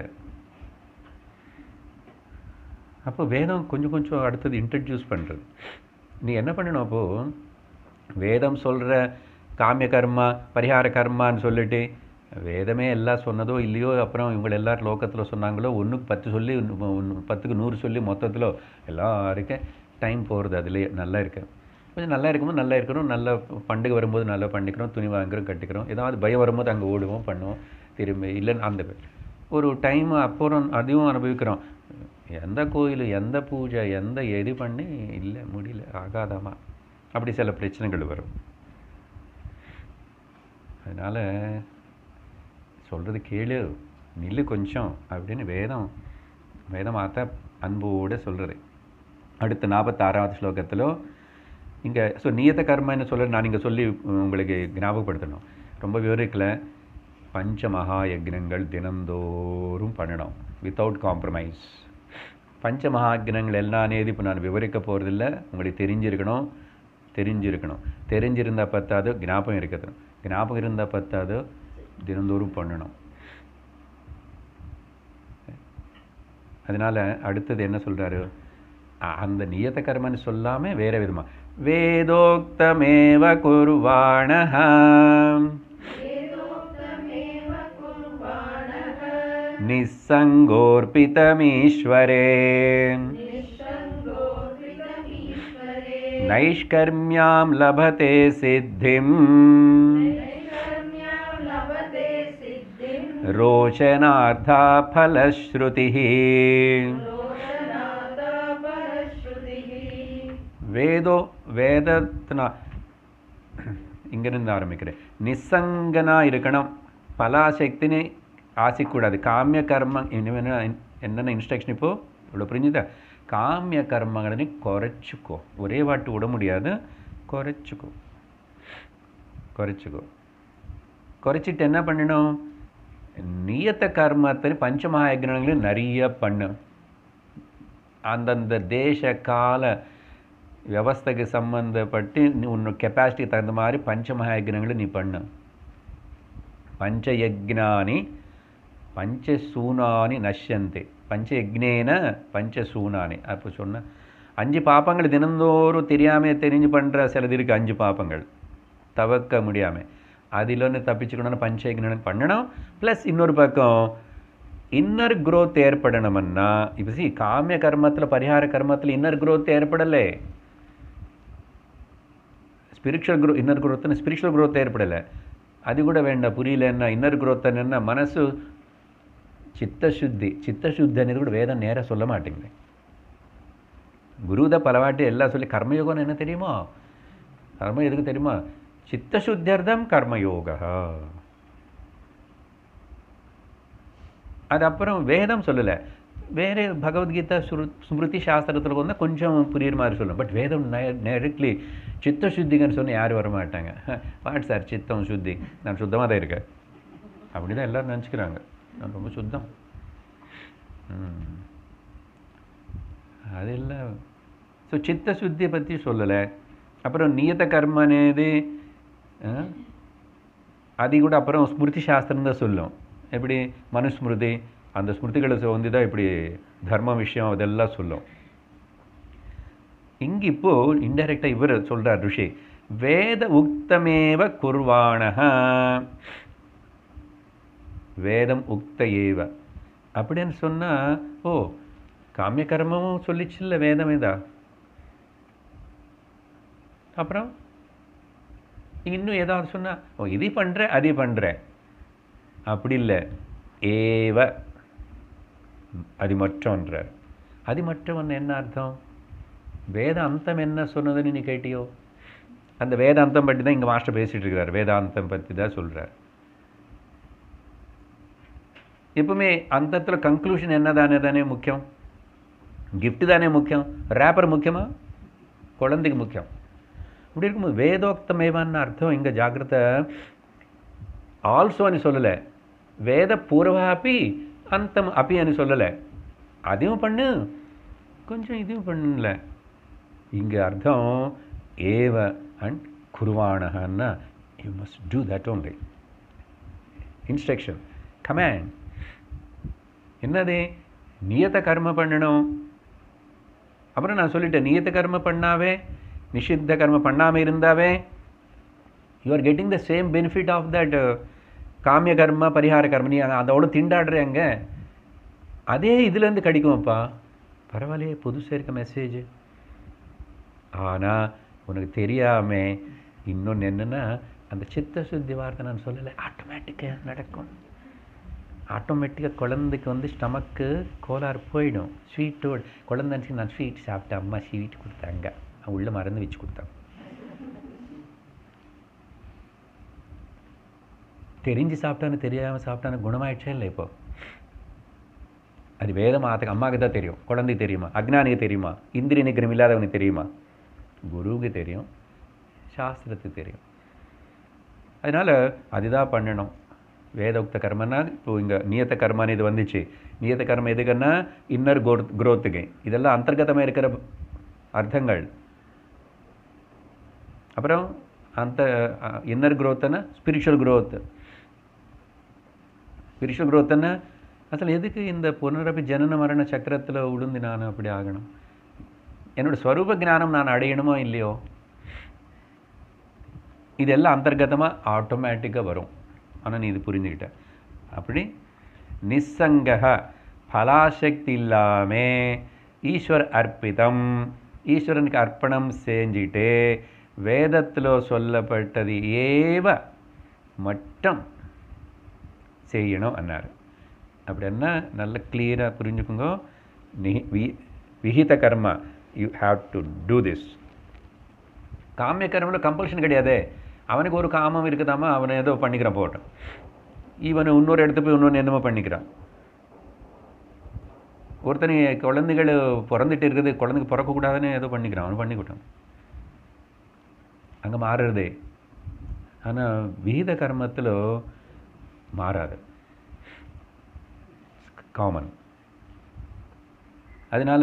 அப்போ வேதம் கொஞ்சம் கொஞ்சம் அடுத்தது இன்ட்ரடியூஸ் பண்ணுறது நீ என்ன பண்ணணும் அப்போது வேதம் சொல்கிற காமிய கர்மா பரிகார கர்மான்னு சொல்லிட்டு வேதமே எல்லாம் சொன்னதோ இல்லையோ அப்புறம் இவங்க எல்லாரும் லோகத்தில் சொன்னாங்களோ ஒன்றுக்கு பத்து சொல்லி ஒண்ணு- ஒண்ணு பத்துக்கு நூறு சொல்லி மொத்தத்தில் எல்லாருக்கும் டைம் போகிறது அதுலேயே நல்லா இருக்கு கொஞ்சம் நல்லா இருக்கும்போது நல்லா இருக்கிறோம் நல்ல பண்டிகை வரும்போது நல்லா பண்ணிக்கிறோம் துணி வாங்குறோம் கட்டிக்கிறோம் ஏதாவது பயம் வரும்போது அங்கே ஓடுவோம் பண்ணுவோம் திரும்பி இல்லைன்னு அந்த ஒரு டைம் அப்புறம் அதையும் அனுபவிக்கிறோம் எந்த கோயில் எந்த பூஜை எந்த எது பண்ணி இல்லை முடியல ஆகாதாமா அப்படி சில பிரச்சனைகள் வரும் அதனால் சொல்கிறது கேளு நில்லு கொஞ்சம் அப்படின்னு வேதம் வேதமாத்த அன்போடு சொல்கிறது அடுத்த நாற்பத்தாறாவது ஸ்லோகத்தில் இங்கே ஸோ நியத கர்மன்னு சொல்ல நான் இங்கே சொல்லி உங்களுக்கு ஞாபகப்படுத்தணும் ரொம்ப விவரிக்கல பஞ்ச மகா யக்னங்கள் தினந்தோறும் பண்ணணும் வித்தவுட் காம்ப்ரமைஸ் பஞ்ச மகா யக்னங்கள் எல்லாமே இப்போ நான் விவரிக்க போகிறதில்ல உங்களுக்கு தெரிஞ்சிருக்கணும் தெரிஞ்சிருக்கணும் தெரிஞ்சிருந்தால் பத்தாது ஞாபகம் இருக்குது ஞாபகம் இருந்தால் பத்தாது தினந்தோறும் பண்ணணும் அதனால் அடுத்தது என்ன சொல்கிறாரு அந்த நியத கர்மன்னு சொல்லாமல் வேற விதமா வேதோக்தமேவ குர்வாணஹ நிஸ்ஸங்கோர்பிதமீஸ்வரே நைஷ்கர்மியாம் லபதே சித்திம் ரோச்சனார்த்தா ஃபலஸ்ருதிः வேதோ வேதத்தினா இங்கிருந்து ஆரம்பிக்கிறேன் நிசங்கனா இருக்கணும் பலாசக்தினே ஆசைக்கூடாது காமிய கர்மம் இனிமே என்னென்ன இன்ஸ்ட்ரக்ஷன் இப்போ இவ்வளோ புரிஞ்சுதா காமிய கர்மங்களை குறைச்சிக்கோ ஒரே வாட்டு விட முடியாது குறைச்சிக்கோ குறைச்சிக்கோ குறைச்சிட்டு என்ன பண்ணணும் நியத்த கர்மத்தை பஞ்சமகாயஜனங்களையும் நிறைய பண்ணு அந்தந்த தேச கால வியவஸ்தைக்கு சம்பந்தப்பட்டு நீ உன்னோட கெப்பாசிட்டிக்கு தகுந்த மாதிரி பஞ்சமகாயஜனங்களை நீ பண்ணு பஞ்சயஜ்ஞானி பஞ்சசூனானி நஷ்யந்தே பஞ்சயஜ்னேன பஞ்சசூனானி அப்போ சொன்ன அஞ்சு பாப்பங்கள் தினந்தோறும் தெரியாமல் தெரிஞ்சு பண்ணுற சிலது இருக்குது அஞ்சு பாப்பங்கள் தவிர்க்க முடியாமல் அதிலொன்று தப்பிச்சுக்கணும்னு பஞ்சயஜ்னன் பண்ணணும் ப்ளஸ் இன்னொரு பக்கம் இன்னர் growth ஏற்படணும்னா இப்போ சி காமிய கர்மத்தில் பரிகார கர்மத்தில் இன்னர் growth ஏற்படலை ஸ்பிரிச்சுவல் க்ரோ இன்னர் குரோத்துன்னு ஸ்பிரிச்சுவல் growth ஏற்படலை அது கூட வேண்டாம் புரியலன்னா இன்னர் growth என்ன மனசு சித்தசுத்தி சித்தசுத்தி అనేది கூட வேதம் நேராக சொல்ல மாட்டேங்குது குருத பலவாட்டி எல்லாம் சொல்லி கர்மயோகம்னு என்ன தெரியுமா கர்மம் எதுக்கு தெரியுமா சித்தசுத்தியர்த்தம் கர்மயோகா அது அப்புறம் வேதம் சொல்லலை வேறு பகவத்கீதா சுரு ஸ்மிருதி சாஸ்திரத்தில் வந்து கொஞ்சம் புரியுற மாதிரி சொல்லும் பட் வேதம் டைரக்ட்லி சித்த சுத்திங்கன்னு சொன்னால் யாரும் வர மாட்டாங்க வாட் சார் சித்தம் சுத்தி நான் சுத்தமாக தான் இருக்கேன் அப்படி தான் எல்லோரும் நினச்சிக்கிறாங்க நான் ரொம்ப சுத்தம் ம். அதெல்லாம் ஸோ சித்த சுத்தியை பற்றி சொல்லலை அப்புறம் நியத கர்ம అనేది ஆ, அது கூட அப்புறம் ஸ்மிருதி சாஸ்திரம் தான் சொல்லும் எப்படி மனுஸ்மிருதி அந்த ஸ்மிருதிகளை வந்து தான் இப்படி தர்ம விஷயம் அதெல்லாம் சொல்லும் இங்கே இப்போ இன்டைரக்டாக இவர் சொல்கிறார் ருஷி வேத உக்தமேவ குர்வாணஹ வேதம் உக்த ஏவ அப்படின்னு சொன்னால் ஓ காமிய கர்மமும் சொல்லிச்சுல்ல வேதம் இதா அப்புறம் இன்னும் ஏதாவது சொன்னால் ஓ இது பண்ணுற அது பண்ணுற அப்படி இல்லை ஏவ அது மற்றொன்றார் அது மற்றவன் என்ன அர்த்தம் வேத அந்தம் என்ன சொன்னதுன்னு நீ கேட்டியோ அந்த வேதாந்தம் பற்றி தான் இங்கே மாஸ்டர் பேசிகிட்டு இருக்கிறார் வேதாந்தம் பற்றி தான் சொல்கிறார் எப்பவுமே அந்தத்தில் கன்க்ளூஷன் என்ன தானே தானே முக்கியம் gift தானே முக்கியம் ரேப்பர் முக்கியமா குழந்தைக்கு முக்கியம் இப்படி இருக்கும்போது வேதோக்தமேவான்னு அர்த்தம் இங்கே ஜாக்கிரதை ஆல்சோ అని சொல்லலை வேத பூர்வாப்பி அந்தம் அப்பி అని சொல்லலை அதையும் பண்ணு கொஞ்சம் இதையும் பண்ணல இங்கே அர்த்தம் ஏவ அண்ட் குருவானகன்னா you must do that only instruction command என்னது நியத கர்ம பண்ணணும் அப்புறம் நான் சொல்லிட்டேன் நியத்த கர்ம பண்ணாவே நிஷித்த கர்ம பண்ணாமல் இருந்தாவே you are getting the same benefit of that காமிய கர்ம பரிகார கர்ம நீ அதோட திண்டாடுறேங்க அதே இதுலேருந்து கிடைக்கும்ப்பா பரவாயில்லையே புதுசாக இருக்க மெசேஜ் ஆனால் உனக்கு தெரியாமல் இன்னொன்று என்னென்னா அந்த சித்த சுத்தி வார்த்தை நான் சொல்லலை ஆட்டோமேட்டிக்காக நடக்கும் ஆட்டோமேட்டிக்காக குழந்தைக்கு வந்து ஸ்டமக்கு கோளாறு போயிடும் ஸ்வீட்டோடு குழந்தைன்னு நான் ஸ்வீட் சாப்பிட்டேன் அம்மா ஸ்வீட் கொடுத்தாங்க அவன் உள்ள மறந்து வச்சு கொடுத்தாங்க தெரிஞ்சு சாப்பிட்டான்னு தெரியாமல் சாப்பிட்டான்னு குணமாயிடுச்சே இல்லை இப்போ அது வேத மாத்துக்கு அம்மாவுக்கு தான் தெரியும் குழந்தைக்கு தெரியுமா அக்ஞானிக்கு தெரியுமா இந்திரிய நிகிரம் இல்லாதவனுக்கு தெரியுமா குருவுக்கு தெரியும் சாஸ்திரத்துக்கு தெரியும் அதனால் அதுதான் பண்ணணும் வேதோக்த கர்மன்னா இப்போ இங்கே நியத்த கர்மான்னு இது வந்துச்சு நியத்த கர்மம் எதுக்குன்னா இன்னர் கோர் குரோத்துக்கு இதெல்லாம் அந்தர்கதமாக இருக்கிற அர்த்தங்கள் அப்புறம் அந்த இன்னர் growthனா ஸ்பிரிச்சுவல் growth ஸ்பிரிச்சுவல் growthன்னா அசல் எதுக்கு இந்த புனரப்பி ஜனன மரண சக்கரத்தில் உளுந்து நான் அப்படி ஆகணும் என்னோட ஸ்வரூப ஞானம் நான் அடையணுமோ இல்லையோ இதெல்லாம் அந்தர்கதமாக ஆட்டோமேட்டிக்காக வரும் ஆனால் நீ இது புரிஞ்சுக்கிட்ட அப்படி நிஸ்ஸங்கக பலாசக்தி இல்லாமே ஈஸ்வர் அர்ப்பிதம் ஈஸ்வரனுக்கு அர்ப்பணம் செஞ்சுட்டு வேதத்தில் சொல்லப்பட்டது ஏவ மட்டும் செய்யணும் அன்னார் அப்படின்னா நல்ல கிளியராக புரிஞ்சுக்குங்க நி வி விஹித கர்மா you have to do this காமிய கர்மில் கம்பல்ஷன் கிடையாதே அவனுக்கு ஒரு காமம் இருக்குதாமா அவனை ஏதோ பண்ணிக்கிறான் போட்டோம் இவன் இன்னொரு இடத்து போய் இன்னொன்று என்னமோ பண்ணிக்கிறான் ஒருத்தனை குழந்தைகள் பிறந்துட்டு இருக்குது குழந்தைக்கு பிறக்கக்கூடாதுன்னு ஏதோ பண்ணிக்கிறான் அவன் பண்ணிக்கிட்டான் அங்கே மாறுறதே ஆனால் விகித கர்மத்தில் மாறாது காமன் அதனால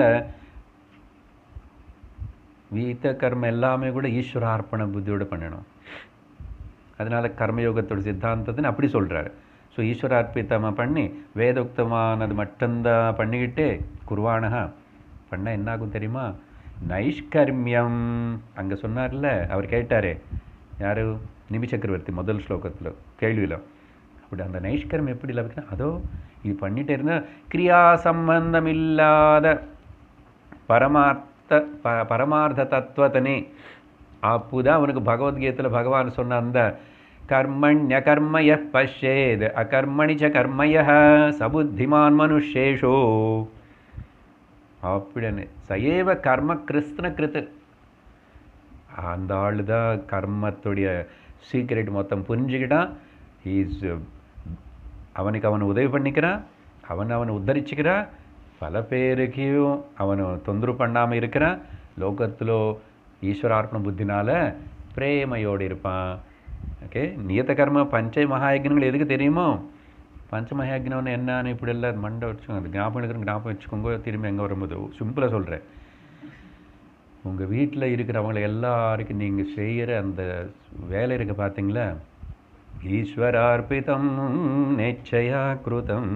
வீத்த கர்மம் எல்லாமே கூட ஈஸ்வரார்ப்பண புத்தியோடு பண்ணணும் அதனால கர்மயோகத்தோட சித்தாந்தத்தின்னு அப்படி சொல்றாரு ஸோ ஈஸ்வரார்ப்பித்தமாக பண்ணி வேதோக்தமானது மட்டும்தான் பண்ணிக்கிட்டு குருவானகா பண்ணால் என்ன ஆகும் தெரியுமா நைஷ்கர்மியம் அங்கே சொன்னார்ல அவர் கேட்டாரே யாரு நிமி சக்கரவர்த்தி முதல் ஸ்லோகத்தில் கேள்வியில் அப்படி அந்த நைஷ்கர்மம் எப்படி லபிக்கணும் அதோ இது பண்ணிட்டே இருந்தால் கிரியா சம்பந்தம் இல்லாத பரமார்த்த ப பரமார்த்த தத்துவத்தனே அப்போதான் அவனுக்கு பகவத்கீதையில் பகவான் சொன்ன அந்த கர்மண்ய கர்மய பஷ்யேத் அகர்மணி ச கர்மய சபுத்திமான் மனுஷேஷோ அப்படின்னு சயேவ கர்ம கிருஷ்ண கிருத்து அந்த ஆள் தான் கர்மத்துடைய சீக்ரெட் மொத்தம் புரிஞ்சுக்கிட்டான் இஸ் அவனுக்கு அவன் உதவி பண்ணிக்கிறான் அவன் அவனை உத்தரிச்சுக்கிறான் பல பேருக்கையும் அவனை தொந்தரவு பண்ணாமல் இருக்கிறான் லோகத்தில் ஈஸ்வரார்ப்பண புத்தினால பிரேமையோடு இருப்பான் ஓகே நியத கர்ம பஞ்ச மகாயஜனங்கள் எதுக்கு தெரியுமோ பஞ்ச மகாயஜனம் என்னன்னு இப்படி எல்லாம் மண்டை வச்சுக்கோங்க அது ஞாபகம் இருக்கிற ஞாபகம் வச்சுக்கோங்க திரும்பி எங்கே வரும்போது சிம்பிளாக சொல்கிறேன் உங்கள் வீட்டில் இருக்கிறவங்கள எல்லாருக்கும் நீங்கள் செய்கிற அந்த வேலை இருக்க பார்த்தீங்களா ஈஸ்வரார்ப்பிதம் நேச்சயா கிருதம்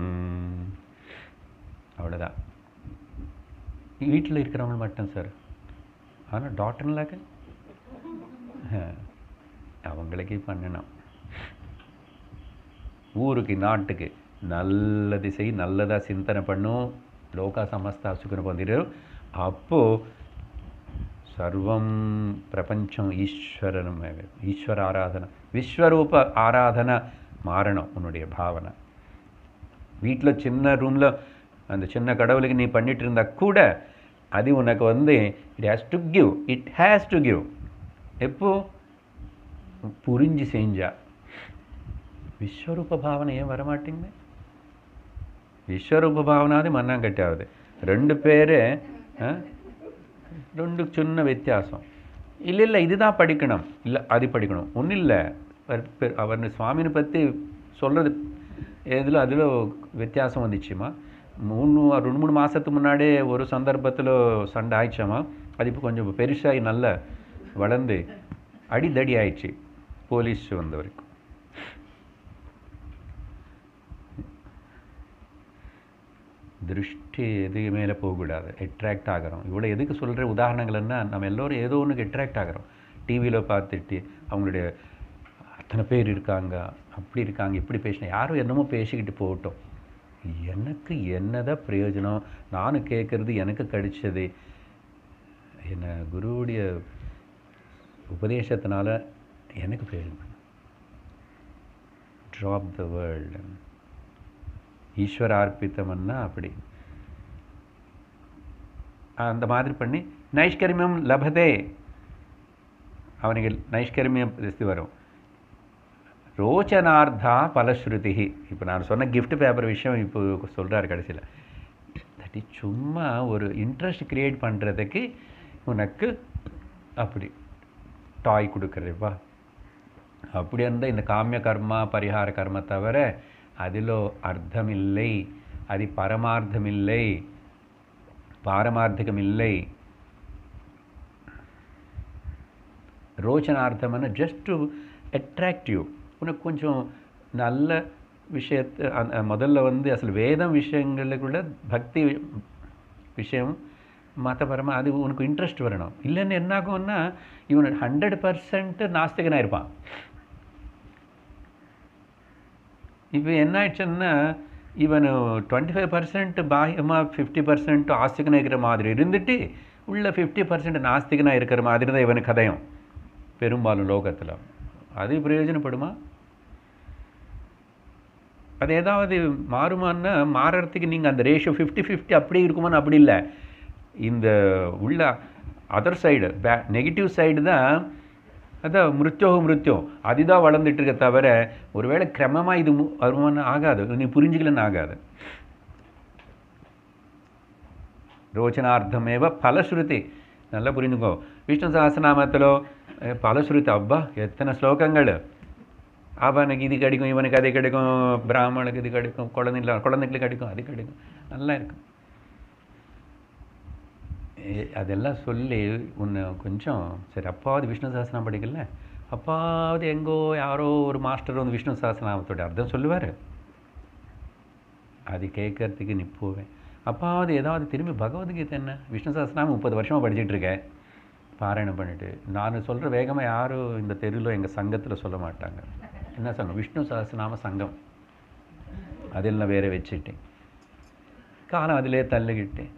அவ்வளோதான் வீட்டில் இருக்கிறவங்க மட்டும் சார் ஆனால் டாக்டர்லாக்க அவங்களுக்கே பண்ணணும் ஊருக்கு நாட்டுக்கு நல்லது செய் நல்லதாக சிந்தனை பண்ணும் லோகா சமஸ்தா சுக்கன పొందిరు அப்போ சர்வம் பிரபஞ்சம் ஈஸ்வரனும் ஈஸ்வர ஆராதனை விஸ்வரூப ஆராதனை மாறணும் உன்னுடைய பாவனை வீட்டில் சின்ன ரூமில் அந்த சின்ன கடவுளுக்கு நீ பண்ணிட்டு இருந்தா கூட அது உனக்கு வந்து it has to give it has to give எப்போ புரிஞ்சு செஞ்சா விஸ்வரூப భావన ఏం வரமாட்டேங்குது విశ్వరూప భావనాది మన్నాంగట్టి ఆవుది రెండు பேரு ஆ, ரெண்டு சின்ன வித்தியாசம் இல்லை இல்லை இதுதான் படிக்கணும் இல்லை அது படிக்கணும் ஒன்றும் இல்லை அவர் சுவாமினை பற்றி சொல்கிறது எதில் அதில் வித்தியாசம் வந்துச்சுமா மூணு ரெண்டு மூணு மாதத்துக்கு முன்னாடியே ஒரு சந்தர்ப்பத்தில் சண்டை ஆயிடுச்சாமா அது இப்போ கொஞ்சம் பெருசாகி நல்லா வளர்ந்து அடிதடி ஆயிடுச்சு போலீஸ் வந்த வரைக்கும் திருஷ்டி எது மேலே போகக்கூடாது அட்ராக்ட் ஆகிறோம் இவ்வளோ எதுக்கு சொல்கிற உதாரணங்கள்னா நம்ம எல்லோரும் ஏதோ ஒன்றுக்கு அட்ராக்ட் ஆகிறோம் டிவியில் பார்த்துட்டு அவங்களுடைய அத்தனை பேர் இருக்காங்க அப்படி இருக்காங்க இப்படி பேசினா யாரும் என்னமோ பேசிக்கிட்டு போகட்டும் எனக்கு என்னதான் பிரயோஜனம் நானும் கேட்குறது எனக்கு கிடைச்சது என்ன குருவுடைய உபதேசத்தினால எனக்கு பிரயோஜனம் ட்ராப் த வேர்ல்டு ஈஸ்வர அர்ப்பித்தம்னா அப்படி அந்த மாதிரி பண்ணி நைஷ்கர்மியம் லபதே அவனுக்கு நைஷ்கர்மியம் இது வரும் ரோச்சனார்த்தா பலஸ்ருதி இப்போ நான் சொன்ன gift பேப்பர் விஷயம் இப்போ சொல்கிறாரு கடைசியில் தட் இஸ் சும்மா ஒரு இன்ட்ரெஸ்ட் கிரியேட் பண்ணுறதுக்கு உனக்கு அப்படி டாய் கொடுக்குறேப்பா அப்படி இருந்தால் இந்த காமிய கர்மா பரிகார கர்ம தவிர அதிலோ அர்த்தமில்லை அது பரமார்த்தமில்லை பாரமார்த்திகமில்லை ரோச்சனார்த்தம்னு ஜஸ்ட் டு அட்ராக்ட் யூ உனக்கு கொஞ்சம் நல்ல விஷயத்தை அந்த முதல்ல வந்து அசல் வேதம் விஷயங்களுக்குள்ள பக்தி விஷயம் மதபரமாக அது உனக்கு இன்ட்ரெஸ்ட் வரணும் இல்லைன்னு என்ன ஆகும்னா இவன் ஹண்ட்ரட் பர்சன்ட் நாஸ்திகனாக இருப்பான் இப்போ என்ன ஆயிடுச்சுன்னா இவன் டுவெண்ட்டி ஃபைவ் பர்சன்ட் பாஹ்யமாக ஃபிஃப்டி பர்சன்ட் ஆஸ்திகனாக இருக்கிற மாதிரி இருந்துட்டு உள்ள ஃபிஃப்டி பர்சன்ட் நாஸ்திகனாக இருக்கிற மாதிரி தான் இவனுக்கு கதையும் பெரும்பாலும் லோகத்தில் அது பிரயோஜனப்படுமா அது ஏதாவது மாறுமான்னா மாறுறதுக்கு நீங்கள் அந்த ரேஷியோ ஃபிஃப்டி ஃபிஃப்டி அப்படி இருக்குமான்னு அப்படி இல்லை இந்த உள்ள அதர் சைடு பே நெகட்டிவ் சைடு தான் அதான் மிருத்யோ மிருத்யோ அதுதான் வளர்ந்துட்டு இருக்க தவிர ஒருவேளை கிரமமாக இது மு- வருமானம் ஆகாது நீ புரிஞ்சுக்கலன்னு ஆகாது ரோச்சனார்த்தமேவ பலஸ்ருதி நல்லா புரிஞ்சுக்கோ விஷ்ணு சஹஸ்ரநாமத்தில் அஹ் பலஸ்ருதி அப்பா எத்தனை ஸ்லோகங்கள் அவனுக்கு இது கிடைக்கும் இவனுக்கு அது கிடைக்கும் பிராமணுக்கு இது கிடைக்கும் குழந்தைங்கள குழந்தைங்களுக்கு கிடைக்கும் அது கிடைக்கும் நல்லா இருக்கும் ஏ- அதெல்லாம் சொல்லி உன்னை கொஞ்சம் சரி அப்பாவது விஷ்ணு சஹஸ்ரநாமம் படிக்கல அப்பாவது எங்கோ யாரோ ஒரு மாஸ்டர் வந்து விஷ்ணு சஹஸ்ரநாமத்தோட அர்த்தம் சொல்லுவார் அது கேட்கறதுக்கு நீ போவேன் அப்பாவது ஏதாவது திரும்பி பகவத்கீதை என்ன விஷ்ணு சஹஸ்ரநாமம் முப்பது வருஷமாக படிச்சிட்டு இருக்கேன் பாராயணம் பண்ணிட்டு நான் சொல்கிற வேகமாக யாரும் இந்த தெருவில் எங்கள் சங்கத்தில் சொல்ல மாட்டாங்க என்ன சங்கம் விஷ்ணு சஹஸ்ரநாம சங்கம் அதெல்லாம் வேற வச்சுட்டேன் காலம் அதிலே தள்ளிக்கிட்டேன்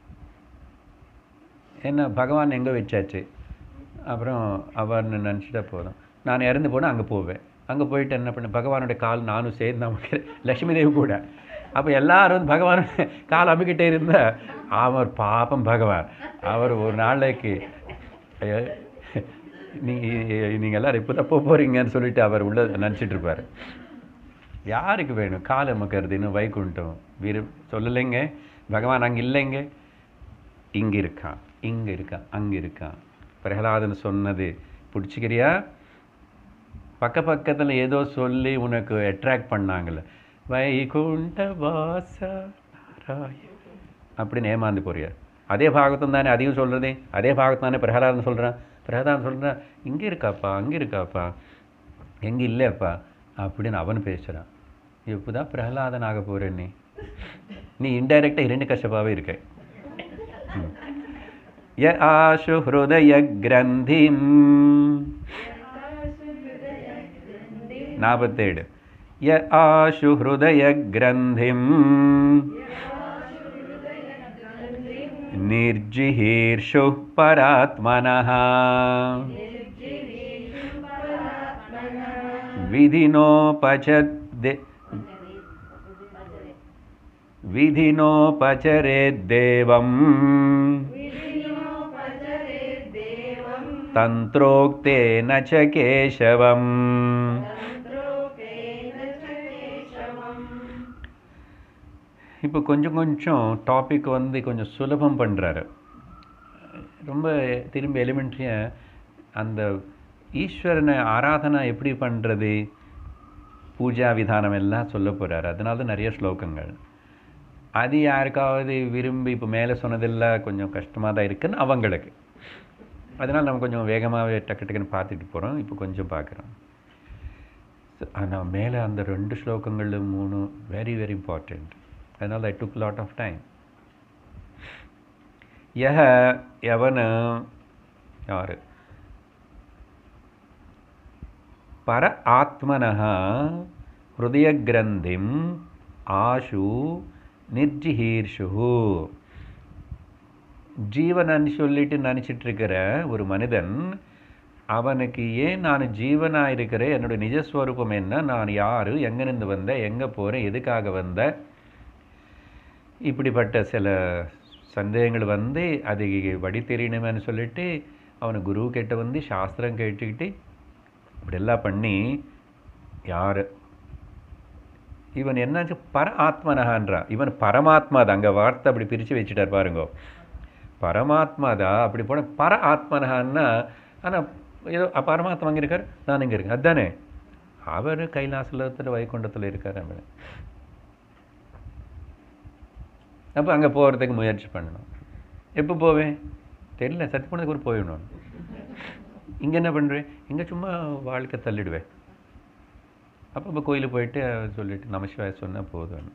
என்ன பகவான் எங்கே வச்சாச்சு அப்புறம் அவர்னு நினச்சிட்டா போதும் நான் இறந்து போனால் அங்கே போவேன் அங்கே போயிட்டு என்ன பண்ண பகவானுடைய கால் நானும் சேர்ந்து அமைக்கிறேன் லட்சுமி தேவி கூட அப்போ எல்லாரும் வந்து பகவான் கால் அமைக்கிட்டே இருந்தா அவர் பாப்பம் பகவான் அவர் ஒரு நாளைக்கு ஐயோ, நீங்கள் நீங்கள் எல்லாரும் இப்போ தான் போக போகிறீங்கன்னு சொல்லிட்டு அவர் உள்ள நினச்சிட்டு இருப்பார் யாருக்கு வேணும் கால் அமுக்கிறது இன்னும் வைகுண்டம் விரு சொல்லலைங்க பகவான் அங்கே இல்லைங்க இங்கே இருக்கான் இங்கே இருக்கான் அங்கே இருக்கான் பிரகலாதன் சொன்னது பிடிச்சிக்கிறியா பக்க பக்கத்தில் ஏதோ சொல்லி உனக்கு அட்ராக்ட் பண்ணாங்கல்ல வைகுண்ட வாச நாராயண அப்படின்னு ஏமாந்து போறியா அதே பாகத்தம் தானே அதையும் சொல்கிறதே அதே பாகத்தம் தானே பிரகலாதன் சொல்கிறான் பிரகலாதன் சொல்கிறான் இங்கே இருக்காப்பா அங்கே இருக்காப்பா எங்கே இல்லையாப்பா அப்படின்னு அவன் பேசுகிறான் இப்போ தான் பிரகலாதன் ஆக போகிற நீ நீ இன்டைரக்டாக இரண்டு கஷ்டப்பாகவே இருக்க ம். ய ஆஷு ஹிருதய கிரந்திம் நாற்பத்தேழு ய ஆஷு ஹிருதய கிரந்திம் निर्जिहीर्षुः परात्मनः विधिनोपचद् विधिनोपचरेद्देवम् तन्त्रोक्तेन च केशवम् இப்போ கொஞ்சம் கொஞ்சம் டாபிக் வந்து கொஞ்சம் சுலபம் பண்ணுறாரு ரொம்ப திரும்பி எலிமெண்ட்ரியாக அந்த ஈஸ்வரனை ஆராதனை எப்படி பண்ணுறது பூஜா விதானம் எல்லாம் சொல்ல போகிறாரு அதனால தான் நிறைய ஸ்லோகங்கள் அது யாருக்காவது விரும்பி இப்போ மேலே சொன்னதெல்லாம் கொஞ்சம் கஷ்டமாக தான் இருக்குன்னு அவங்களுக்கு அதனால் நம்ம கொஞ்சம் வேகமாகவே டக்கு டக்குன்னு பார்த்துட்டு போகிறோம் இப்போ கொஞ்சம் பார்க்குறோம் ஆனால் மேலே அந்த ரெண்டு ஸ்லோகங்கள் மூணு வெரி வெரி இம்பார்ட்டண்ட் அதனால் I took lot of time யஹ எவன யார் பர ஆத்மனः ஹிருதயகிரந்திம் ஆஷு நிர்ஜிஹீர்ஷு ஜீவனன்னு சொல்லிட்டு நினச்சிட்டு இருக்கிற ஒரு மனிதன் அவனுக்கு ஏன் நான் ஜீவனாக இருக்கிறேன் என்னுடைய நிஜஸ்வரூபம் என்ன நான் யார் எங்கேருந்து வந்தேன் எங்கே போகிறேன் எதுக்காக வந்தேன் இப்படிப்பட்ட சில சந்தேகங்கள் வந்து அது வழி தெரியணுமேனு சொல்லிட்டு அவனை குரு கிட்ட வந்து சாஸ்திரம் கேட்டுக்கிட்டு இப்படியெல்லாம் பண்ணி யார் இவன் என்னாச்சு பர ஆத்மனகான்றான் இவன் பரமாத்மா தான் அங்கே வார்த்தை அப்படி பிரித்து வச்சுட்டார் பாருங்க பரமாத்மா தான் அப்படி போன பர ஆத்மனகான்னா ஆனால் ஏதோ பரமாத்மா அங்கே இருக்கார் நான் இங்கே இருக்கேன் அதுதானே அவர் கைலாசலத்தில் வைகுண்டத்தில் இருக்கார் அவன் அப்போ அங்கே போகிறதுக்கு முயற்சி பண்ணணும் எப்போ போவேன் தெரியல சத்தியப்போனதுக்கு ஒரு போயிடணும் இங்கே என்ன பண்ணுறேன் இங்கே சும்மா வாழ்க்கை தள்ளிடுவேன் அப்போ இப்போ கோயிலுக்கு போயிட்டு சொல்லிட்டு நமசிவாய சொன்னால் போதும்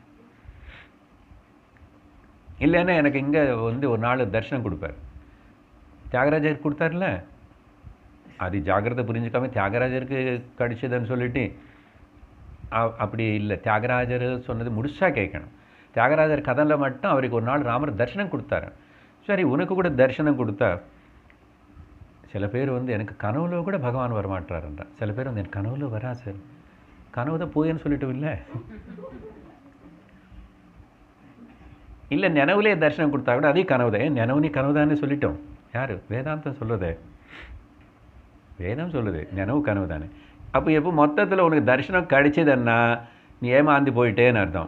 இல்லைன்னா எனக்கு இங்கே வந்து ஒரு நாள் தரிசனம் கொடுப்பார் தியாகராஜர் கொடுத்தார்ல அது ஜாகிரதை புரிஞ்சுக்காம தியாகராஜருக்கு கடிச்சதுன்னு சொல்லிட்டு அ- அப்படி இல்லை தியாகராஜர் சொன்னது முழுசா கேட்கணும் தியாகராஜர் கதையில் மட்டும் அவருக்கு ஒரு நாள் ராமர் தரிசனம் கொடுத்தாரு சரி உனக்கு கூட தரிசனம் கொடுத்தா சில பேர் வந்து எனக்கு கனவுல கூட பகவான் வரமாட்டாருன்றா சில பேர் வந்து எனக்கு கனவுல வரா சார் கனவு தான் போயேன்னு சொல்லிட்டு இல்லை இல்லை நினைவுலே தரிசனம் கொடுத்தா கூட அதே கனவு தான் நினைவு நீ கனவு தானே சொல்லிட்டோம் யார் வேதாந்தம் சொல்லுதே வேதம் சொல்லுது நினைவு கனவு தானே அப்போ எப்போ மொத்தத்தில் உனக்கு தரிசனம் கிடைச்சதுன்னா நீ ஏமாந்து போயிட்டேன்னு அர்த்தம்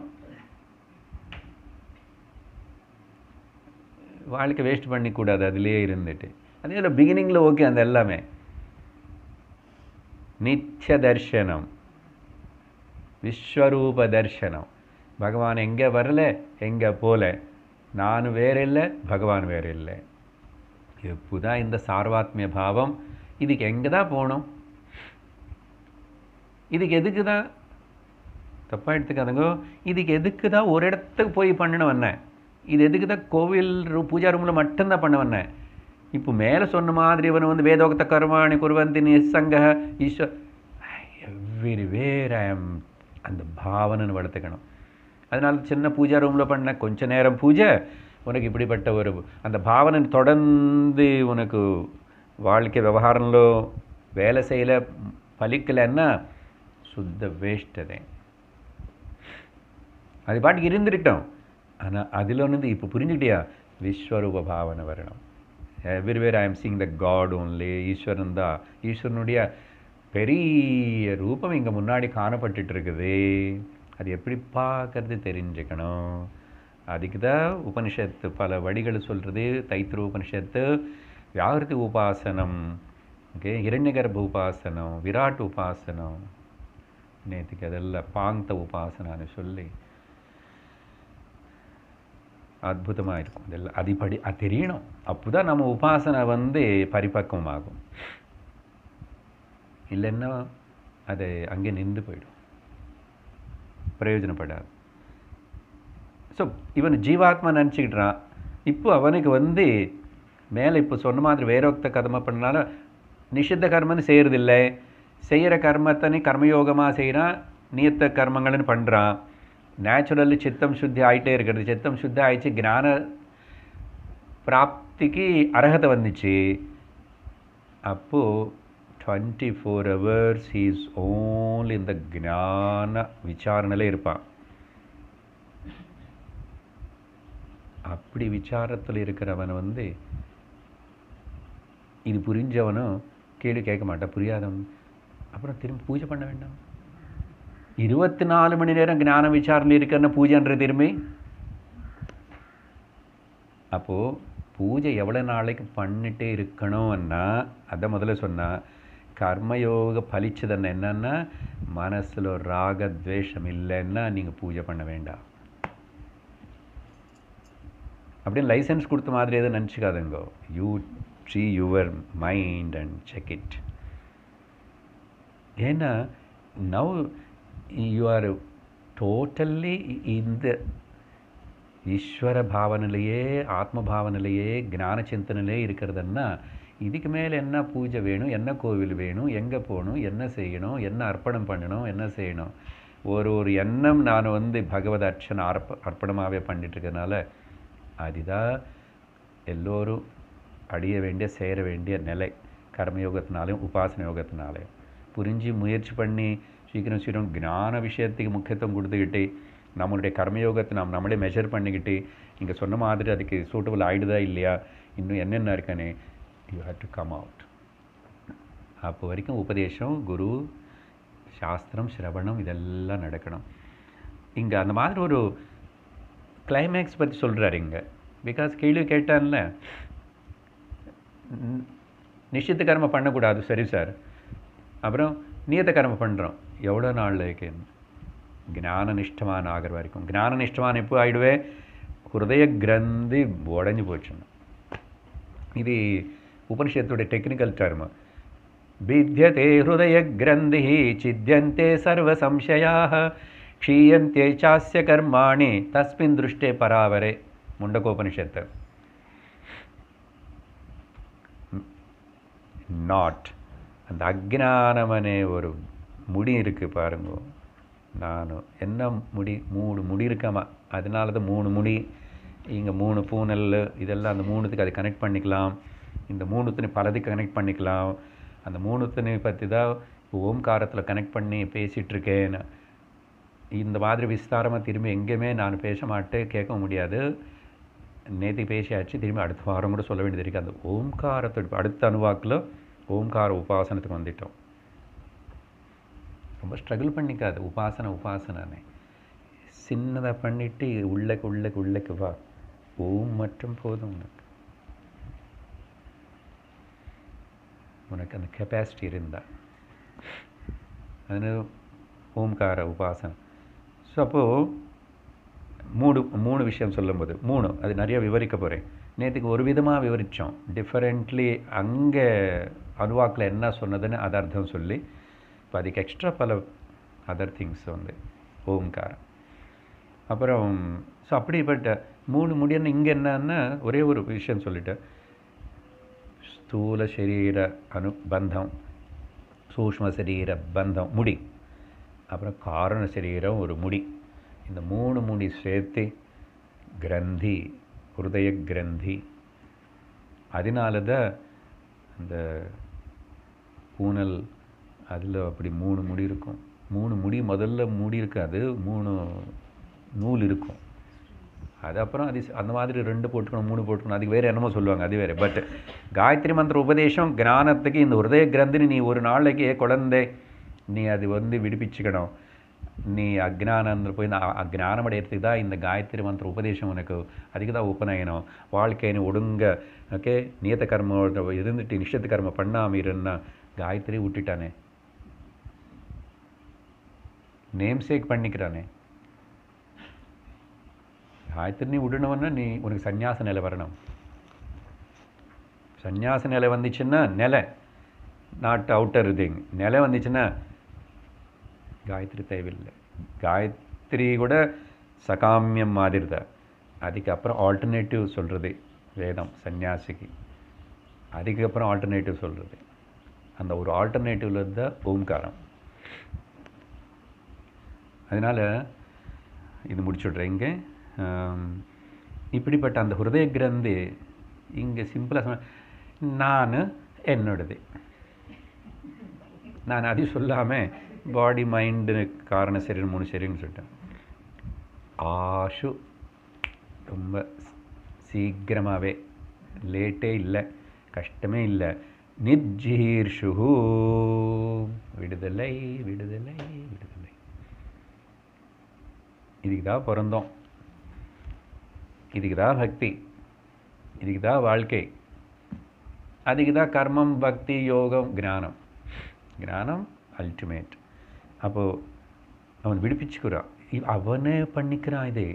வாழ்க்கை வேஸ்ட் பண்ணிக்கூடாது அதுலேயே இருந்துட்டு அதே பிகினிங்கில் ஓகே அந்த எல்லாமே நித்திய தர்சனம் விஸ்வரூப தர்சனம் பகவான் எங்கே வரல எங்கே போல நான் வேற இல்லை பகவான் வேற இல்லை எப்போதான் இந்த சார்வாத்மிய பாவம் இதுக்கு எங்கே தான் போகணும் இதுக்கு எதுக்கு தான் தப்பாக எடுத்துக்காதுங்க இதுக்கு எதுக்கு தான் ஒரு இடத்துக்கு போய் பண்ணணும் வந்தேன் இது எதுக்கு தான் கோவில் ரூ- பூஜா ரூமில் மட்டும்தான் பண்ண வந்தேன் இப்போ மேலே சொன்ன மாதிரி இவன் வந்து வேதோக்த கர்மாணி குருவந்தி நிசங்க Ishwar everywhere I am அந்த பாவனைன்னு வளர்த்துக்கணும் அதனால சின்ன பூஜா ரூமில் பண்ண கொஞ்ச நேரம் பூஜை உனக்கு இப்படிப்பட்ட ஒரு அந்த భావన தொடர்ந்து உனக்கு வாழ்க்கை వ్యవహారంలో வேலை செய்யல பலிக்கலைன்னா சுத்த வேஸ்ட் அதே அது பாட்டுக்கு இருந்துருட்டோம் ஆனால் அதில் வந்து இப்போ புரிஞ்சுக்கிட்டியா விஸ்வரூப பாவனை வரணும் everywhere I am seeing the God only Eswaran தான் ஈஸ்வரனுடைய பெரிய ரூபம் இங்கே முன்னாடி காணப்பட்டுட்டு இருக்குது அது எப்படி பார்க்கறது தெரிஞ்சுக்கணும் அதுக்கு தான் உபனிஷத்து பல வழிகள் சொல்கிறது தைத்திர உபனிஷத்து வியாகிருதி உபாசனம் ஓகே இரண்யகர்ப்ப உபாசனம் விராட் உபாசனம் நேற்றுக்கு அதெல்லாம் பாந்த உபாசனான்னு சொல்லி அற்புதமாக இருக்கும் இதெல்லாம் அது படி அது தெரியணும் அப்போ தான் நம்ம உபாசனை வந்து பரிபக்குவமாகும் இல்லைன்னா அது அங்கே நின்று போயிடும் பிரயோஜனப்படாது ஸோ இவன் ஜீவாத்மா நினச்சிக்கிட்டான் இப்போ அவனுக்கு வந்து மேலே இப்போ சொன்ன மாதிரி வேரோக்த கர்ம பண்ணனால நிஷித்த கர்மன்னு செய்கிறதில்லை செய்கிற கர்மத்தனி கர்மயோகமாக செய்கிறான் நியத்த கர்மங்கள்னு பண்ணுறான் நேச்சுரல்லி சித்தம் சுத்தி ஆகிட்டே இருக்கிறது சித்தம் சுத்தி ஆயிடுச்சு ஞான பிராப்திக்கு அர்ஹதை வந்துச்சு அப்போது twenty four hours he's only இந்த ஞான விசாரணையில இருப்பான் அப்படி விசாரத்தில் இருக்கிறவன் வந்து இது புரிஞ்சவனும் கேள்வி கேட்க மாட்டான் புரியாதவன் அப்புறம் திரும்பி பூஜை பண்ண வேண்டாம் இருபத்தி நாலு மணி நேரம் ஞான விசாரணை இருக்குன்னு பூஜைன்ற திரும்பி அப்போது பூஜை எவ்வளோ நாளைக்கு பண்ணிட்டே இருக்கணும்னா அதை முதல்ல சொன்னா கர்மயோக பலிச்சதுன்னு என்னன்னா மனசில் ஒரு ராக துவேஷம் இல்லைன்னா நீங்கள் பூஜை பண்ண வேண்டாம் அப்படின்னு லைசன்ஸ் கொடுத்த மாதிரி எதுவும் நினச்சிக்காதுங்கோ you tree your mind and check it ஏன்னா நவ் யூ ஆர் டோட்டல்லி இந்த ஈஸ்வர பாவனிலேயே ஆத்ம பாவனிலேயே ஞான சிந்தனையிலே இருக்கிறதுன்னா இதுக்கு மேலே என்ன பூஜை வேணும் என்ன கோவில் வேணும் எங்கே போகணும் என்ன செய்யணும் என்ன அர்ப்பணம் பண்ணணும் என்ன செய்யணும் ஒரு ஒரு எண்ணம் நான் வந்து பகவத் அர்ச்சனை அர்ப்ப அர்ப்பணமாகவே பண்ணிட்டு இருக்கறனால அதுதான் எல்லோரும் அடைய வேண்டிய சேர வேண்டிய நிலை கர்மயோகத்தினாலையும் உபாசன யோகத்தினாலையும் புரிஞ்சு முயற்சி பண்ணி சீக்கிரம் சீக்கிரம் ஞான விஷயத்துக்கு முக்கியத்துவம் கொடுத்துக்கிட்டு நம்மளுடைய கர்மயோகத்தை நாம் நம்மளே மெஷர் பண்ணிக்கிட்டு இங்கே சொன்ன மாதிரி அதுக்கு சூட்டபிள் ஆகிடுதா இல்லையா இன்னும் என்னென்ன இருக்கானே you have to come out அப்போ வரைக்கும் உபதேசம் குரு சாஸ்திரம் சிரவணம் இதெல்லாம் நடக்கணும் இங்கே அந்த மாதிரி ஒரு கிளைமேக்ஸ் பற்றி சொல்கிறாரு இங்கே பிகாஸ் கேள்வி கேட்டான்ல ந- நிஷித்த கர்மம் பண்ணக்கூடாது சரி சார் அப்புறம் நியத கர்மம் பண்ணுறோம் எவ்வளோ நாள் இருக்கு ஞான நிஷ்டமான ஆகிற வரைக்கும் ஞான நிஷ்டமான எப்போ ஆயிடுவே ஹிருதய கிரந்தி உடஞ்சி போச்சுன்னு இது உபனிஷத்துடைய டெக்னிக்கல் டர்ம் भिद्यते हृदयग्रन्थिः छिद्यन्ते सर्वसंशयाः क्षीयन्ते चास्य कर्माणि तस्मिन् दृष्टे परावरे मुण्डकोपनिषत् நாட் அந்த அக்ஞானமனே ஒரு முடி இருக்குது பாருங்க நான் என்ன முடி மூணு முடி இருக்காமா அதனால தான் மூணு முடி இங்கே மூணு பூனல் இதெல்லாம் அந்த மூணுத்துக்கு அதை கனெக்ட் பண்ணிக்கலாம் இந்த மூணுத்துனி பலதுக்கு கனெக்ட் பண்ணிக்கலாம் அந்த மூணுத்துனி பற்றி தான் இப்போ ஓம்காரத்தில் கனெக்ட் பண்ணி பேசிகிட்டு இருக்கேன் இந்த மாதிரி விஸ்தாரமாக திரும்பி எங்கேயுமே நான் பேச மாட்டேன் கேட்க முடியாது நேற்று பேசியாச்சு திரும்பி அடுத்த வாரம் கூட சொல்ல வேண்டியது இருக்குது அந்த ஓம்காரத்தோட அடுத்த அணுவாக்கில் ஓம்கார உபாசனத்துக்கு வந்துட்டோம் ரொம்ப ஸ்ட்ரகிள் பண்ணிக்காது உபாசனை உபாசனை சின்னதாக பண்ணிட்டு உள்ளக்கு உள்ளக்கு உள்ளக்கு வா ஓம் மட்டும் போதும் உனக்கு உனக்கு அந்த கெப்பாசிட்டி இருந்தால் அது ஓம்கார உபாசனம் ஸோ அப்போது மூணு மூணு விஷயம் சொல்லும்போது மூணு அது நிறைய விவரிக்க போகிறேன் நேற்றுக்கு ஒரு விதமாக விவரித்தோம் டிஃபரெண்ட்லி அங்கே அனுவாக்கில் என்ன சொன்னதுன்னு அது அர்த்தம் சொல்லி இப்போ அதுக்கு எக்ஸ்ட்ரா பல அதர் திங்ஸ் வந்து ஓம்காரம் அப்புறம் ஸோ அப்படிப்பட்ட மூணு முடியன்னு இங்கே என்னன்னா ஒரே ஒரு விஷயம் சொல்லிட்டேன் ஸ்தூல சரீர அனுபந்தம் சூஷ்ம சரீர பந்தம் முடி அப்புறம் காரண சரீரம் ஒரு முடி இந்த மூணு முடி சேர்த்து கிரந்தி ஹிருதய கிரந்தி அதனால தான் அந்த பூனல் அதில் அப்படி மூணு முடி இருக்கும் மூணு முடி முதல்ல முடி இருக்காது மூணு நூல் இருக்கும் அது அப்புறம் அது அந்த மாதிரி ரெண்டு போட்டுக்கணும் மூணு போட்டுக்கணும் அதுக்கு வேறு என்னமோ சொல்லுவாங்க அது வேறு பட் காயத்ரி மந்திர உபதேசம் ஞானத்துக்கு இந்த ஹிருதய கிரந்தினி நீ ஒரு நாளைக்கு "ஏ குழந்தை நீ அது வந்து விடுவிச்சுக்கணும் நீ அஜ்ஞானத்தில் போய் நான் அஜ்ஞானம் அடையிறதுக்கு தான் இந்த காயத்ரி மந்திர உபதேசம் உனக்கு அதுக்கு தான் உபநயனம் வாழ்க்கைன்னு ஒடுங்க ஓகே நியத்த கர்மோட இருந்துட்டு நிஷத்து கர்ம பண்ணாமல் இருந்தா காயத்ரி விட்டுட்டானே நேம் சேக் பண்ணிக்கிறானே காயத்ரி நீ விடணும்னா நீ உனக்கு சந்நியாச நிலை வரணும் சந்நியாச நிலை வந்துச்சுன்னா நிலை நாட் அவுட்டர் திங் நிலை வந்துச்சுன்னா காயத்ரி தேவையில்லை காயத்ரி கூட சகாமியம் மாதிரி தான் அதுக்கப்புறம் ஆல்டர்னேட்டிவ் சொல்கிறது வேதம் சந்நியாசிக்கு அதுக்கப்புறம் ஆல்டர்னேட்டிவ் சொல்கிறது அந்த ஒரு ஆல்டர்னேட்டிவில் தான் ஓம்காரம் அதனால் இது முடிச்சுட்றேன் இங்கே ஆம், இப்படிப்பட்ட அந்த ஹிருதய கிரந்தி இங்கே சிம்பிளாக சொன்ன நான் என்னோடது நான் அது சொல்லாமல் பாடி மைண்டு காரண சரீரம் மூணு சரீரம்னு சொல்லிட்டேன் ஆஷு ரொம்ப சீக்கிரமாகவே லேட்டே இல்லை கஷ்டமே இல்லை நிர்ஜீர்ஷு விடுதலை விடுதலை விடுதலை இதுக்கு தான் பிறந்தோம் இதுக்கு தான் பக்தி இதுக்கு தான் வாழ்க்கை அதுக்கு தான் கர்மம் பக்தி யோகம் ஞானம் ஞானம் அல்டிமேட் அப்போது அவன் விடுவிச்சுக்கிறான் இ- அவனே பண்ணிக்கிறான் இது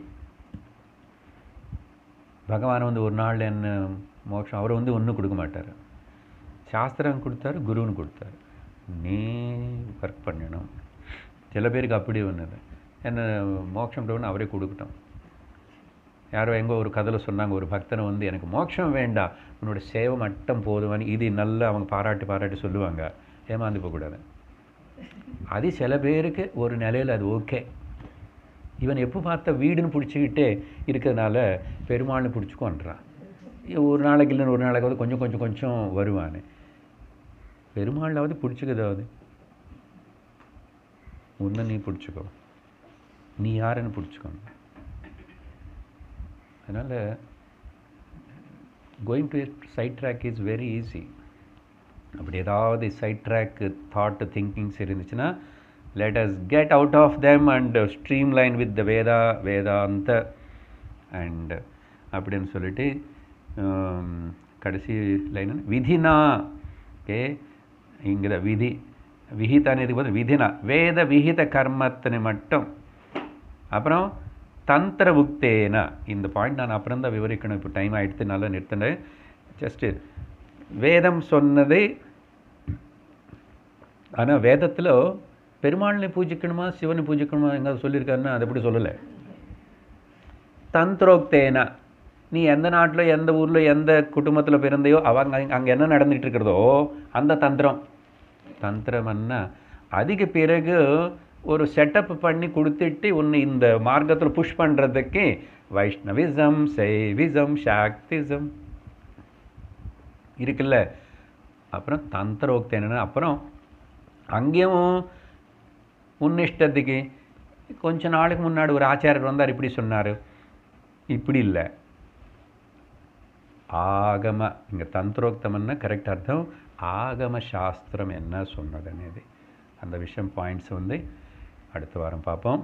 பகவான் வந்து ஒரு நாள் என்ன மோட்சம் அவர் வந்து ஒன்றும் கொடுக்க மாட்டார் சாஸ்திரம் கொடுத்தாரு குருன்னு கொடுத்தாரு நீ ஒர்க் பண்ணணும் சில பேருக்கு அப்படி ஒன்றுது என்ன மோட்சம் கொடுக்கணும் அவரே கொடுக்கட்டும் யாரோ எங்கோ ஒரு கதையில் சொன்னாங்க ஒரு பக்தனை வந்து எனக்கு மோட்சம் வேண்டாம் உன்னோட சேவை மட்டும் போதுவான்னு இது நல்லா அவங்க பாராட்டி பாராட்டி சொல்லுவாங்க ஏமாந்து போகக்கூடாது அது சில பேருக்கு ஒரு நிலையில் அது ஓகே இவன் எப்போ பார்த்த வீடுன்னு பிடிச்சிக்கிட்டே இருக்கிறதுனால பெருமாள்னு பிடிச்சிக்கோன்றான் ஒரு நாளைக்கு இல்லைன்னு ஒரு நாளைக்காவது கொஞ்சம் கொஞ்சம் கொஞ்சம் வருவான் பெருமாளாவது பிடிச்சிக்கதாவது உன்னை நீ பிடிச்சிக்கோ நீ யாருன்னு பிடிச்சிக்கோங்க அதனால் going to sidetrack is very easy அப்படி ஏதாவது சைட் ட்ராக் தாட் திங்கிங்ஸ் இருந்துச்சுன்னா let us get out of them and uh, streamline with the Veda Vedanta and அப்படின்னு சொல்லிட்டு ஆம், கடைசி லைன் விதினா ஓகே இங்கே விதி விஹிதானதுக்கு பதில் விதினா வேத விஹித கர்மத்தினை மட்டும் அப்புறம் தந்திர புக்தேனா இந்த பாயிண்ட் நான் அப்புறம் தான் விவரிக்கணும் இப்போ டைம் ஆகிடுத்து நல்லா நிறுத்தினேன் ஜஸ்ட்டு வேதம் சொன்னதை ஆனால் வேதத்தில் பெருமாளை பூஜிக்கணுமா சிவனை பூஜிக்கணுமா எங்காவது சொல்லியிருக்காருன்னா அதை எப்படி சொல்லலை தந்திரோக்தேனா நீ எந்த நாட்டில் எந்த ஊரில் எந்த குடும்பத்தில் பிறந்தையோ அவங்க அங்கே என்ன நடந்துட்டு இருக்கிறதோ அந்த தந்திரம் தந்திரம்னா அதுக்கு பிறகு ஒரு செட்டப் பண்ணி கொடுத்துட்டு உன்னை இந்த மார்க்கத்தில் புஷ் பண்ணுறதுக்கு வைஷ்ணவிசம் சைவிசம் சாக்திசம் இருக்குல்ல அப்புறம் தந்திரோக்தேனா அப்புறம் அங்கேயும் உன் இஷ்டத்துக்கு கொஞ்ச நாளுக்கு முன்னாடி ஒரு ஆச்சாரியர் வந்தார் இப்படி சொன்னார் இப்படி இல்லை ஆகம இங்கே தந்திரோக்தம்னா கரெக்ட் அர்த்தம் ஆகம சாஸ்திரம் என்ன சொன்னது అనేది அந்த விஷயம் பாயிண்ட்ஸ் வந்து அடுத்த வாரம் பார்ப்போம்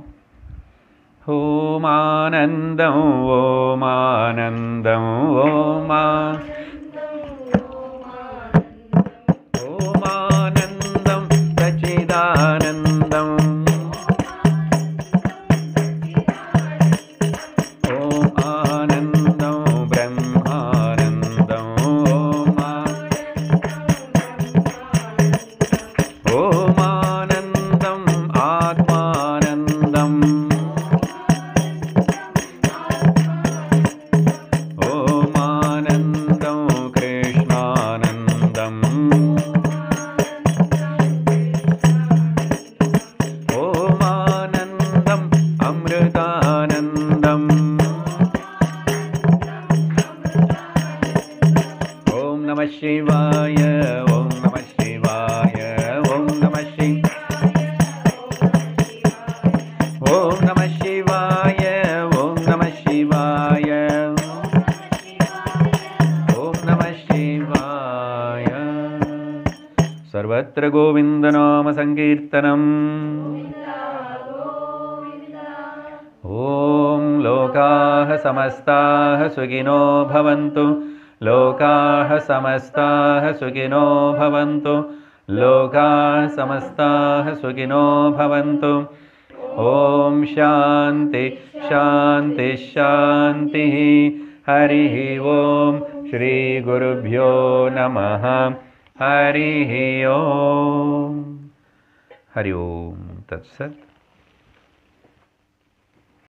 ஓமானந்தம் ஓமானந்தம் ஓமா ஓமானந்தம் சச்சி ஓம் நம சிவாய ஓம் நம சிவாய ஓம் நம சிவாய சர்வத்திர கோவிந்தநாம சங்கீர்த்தனம் ॐ लोकाः समस्ताः सुखिनो भवन्तु लोकाः समस्ताः सुखिनो भवन्तु लोकाः समस्ताः सुखिनो भवन्तु ॐ शान्ति शान्ति शान्तिः हरिः ॐ श्रीगुरुभ्यो नमः हरिः ॐ हरि ओं तत्सत्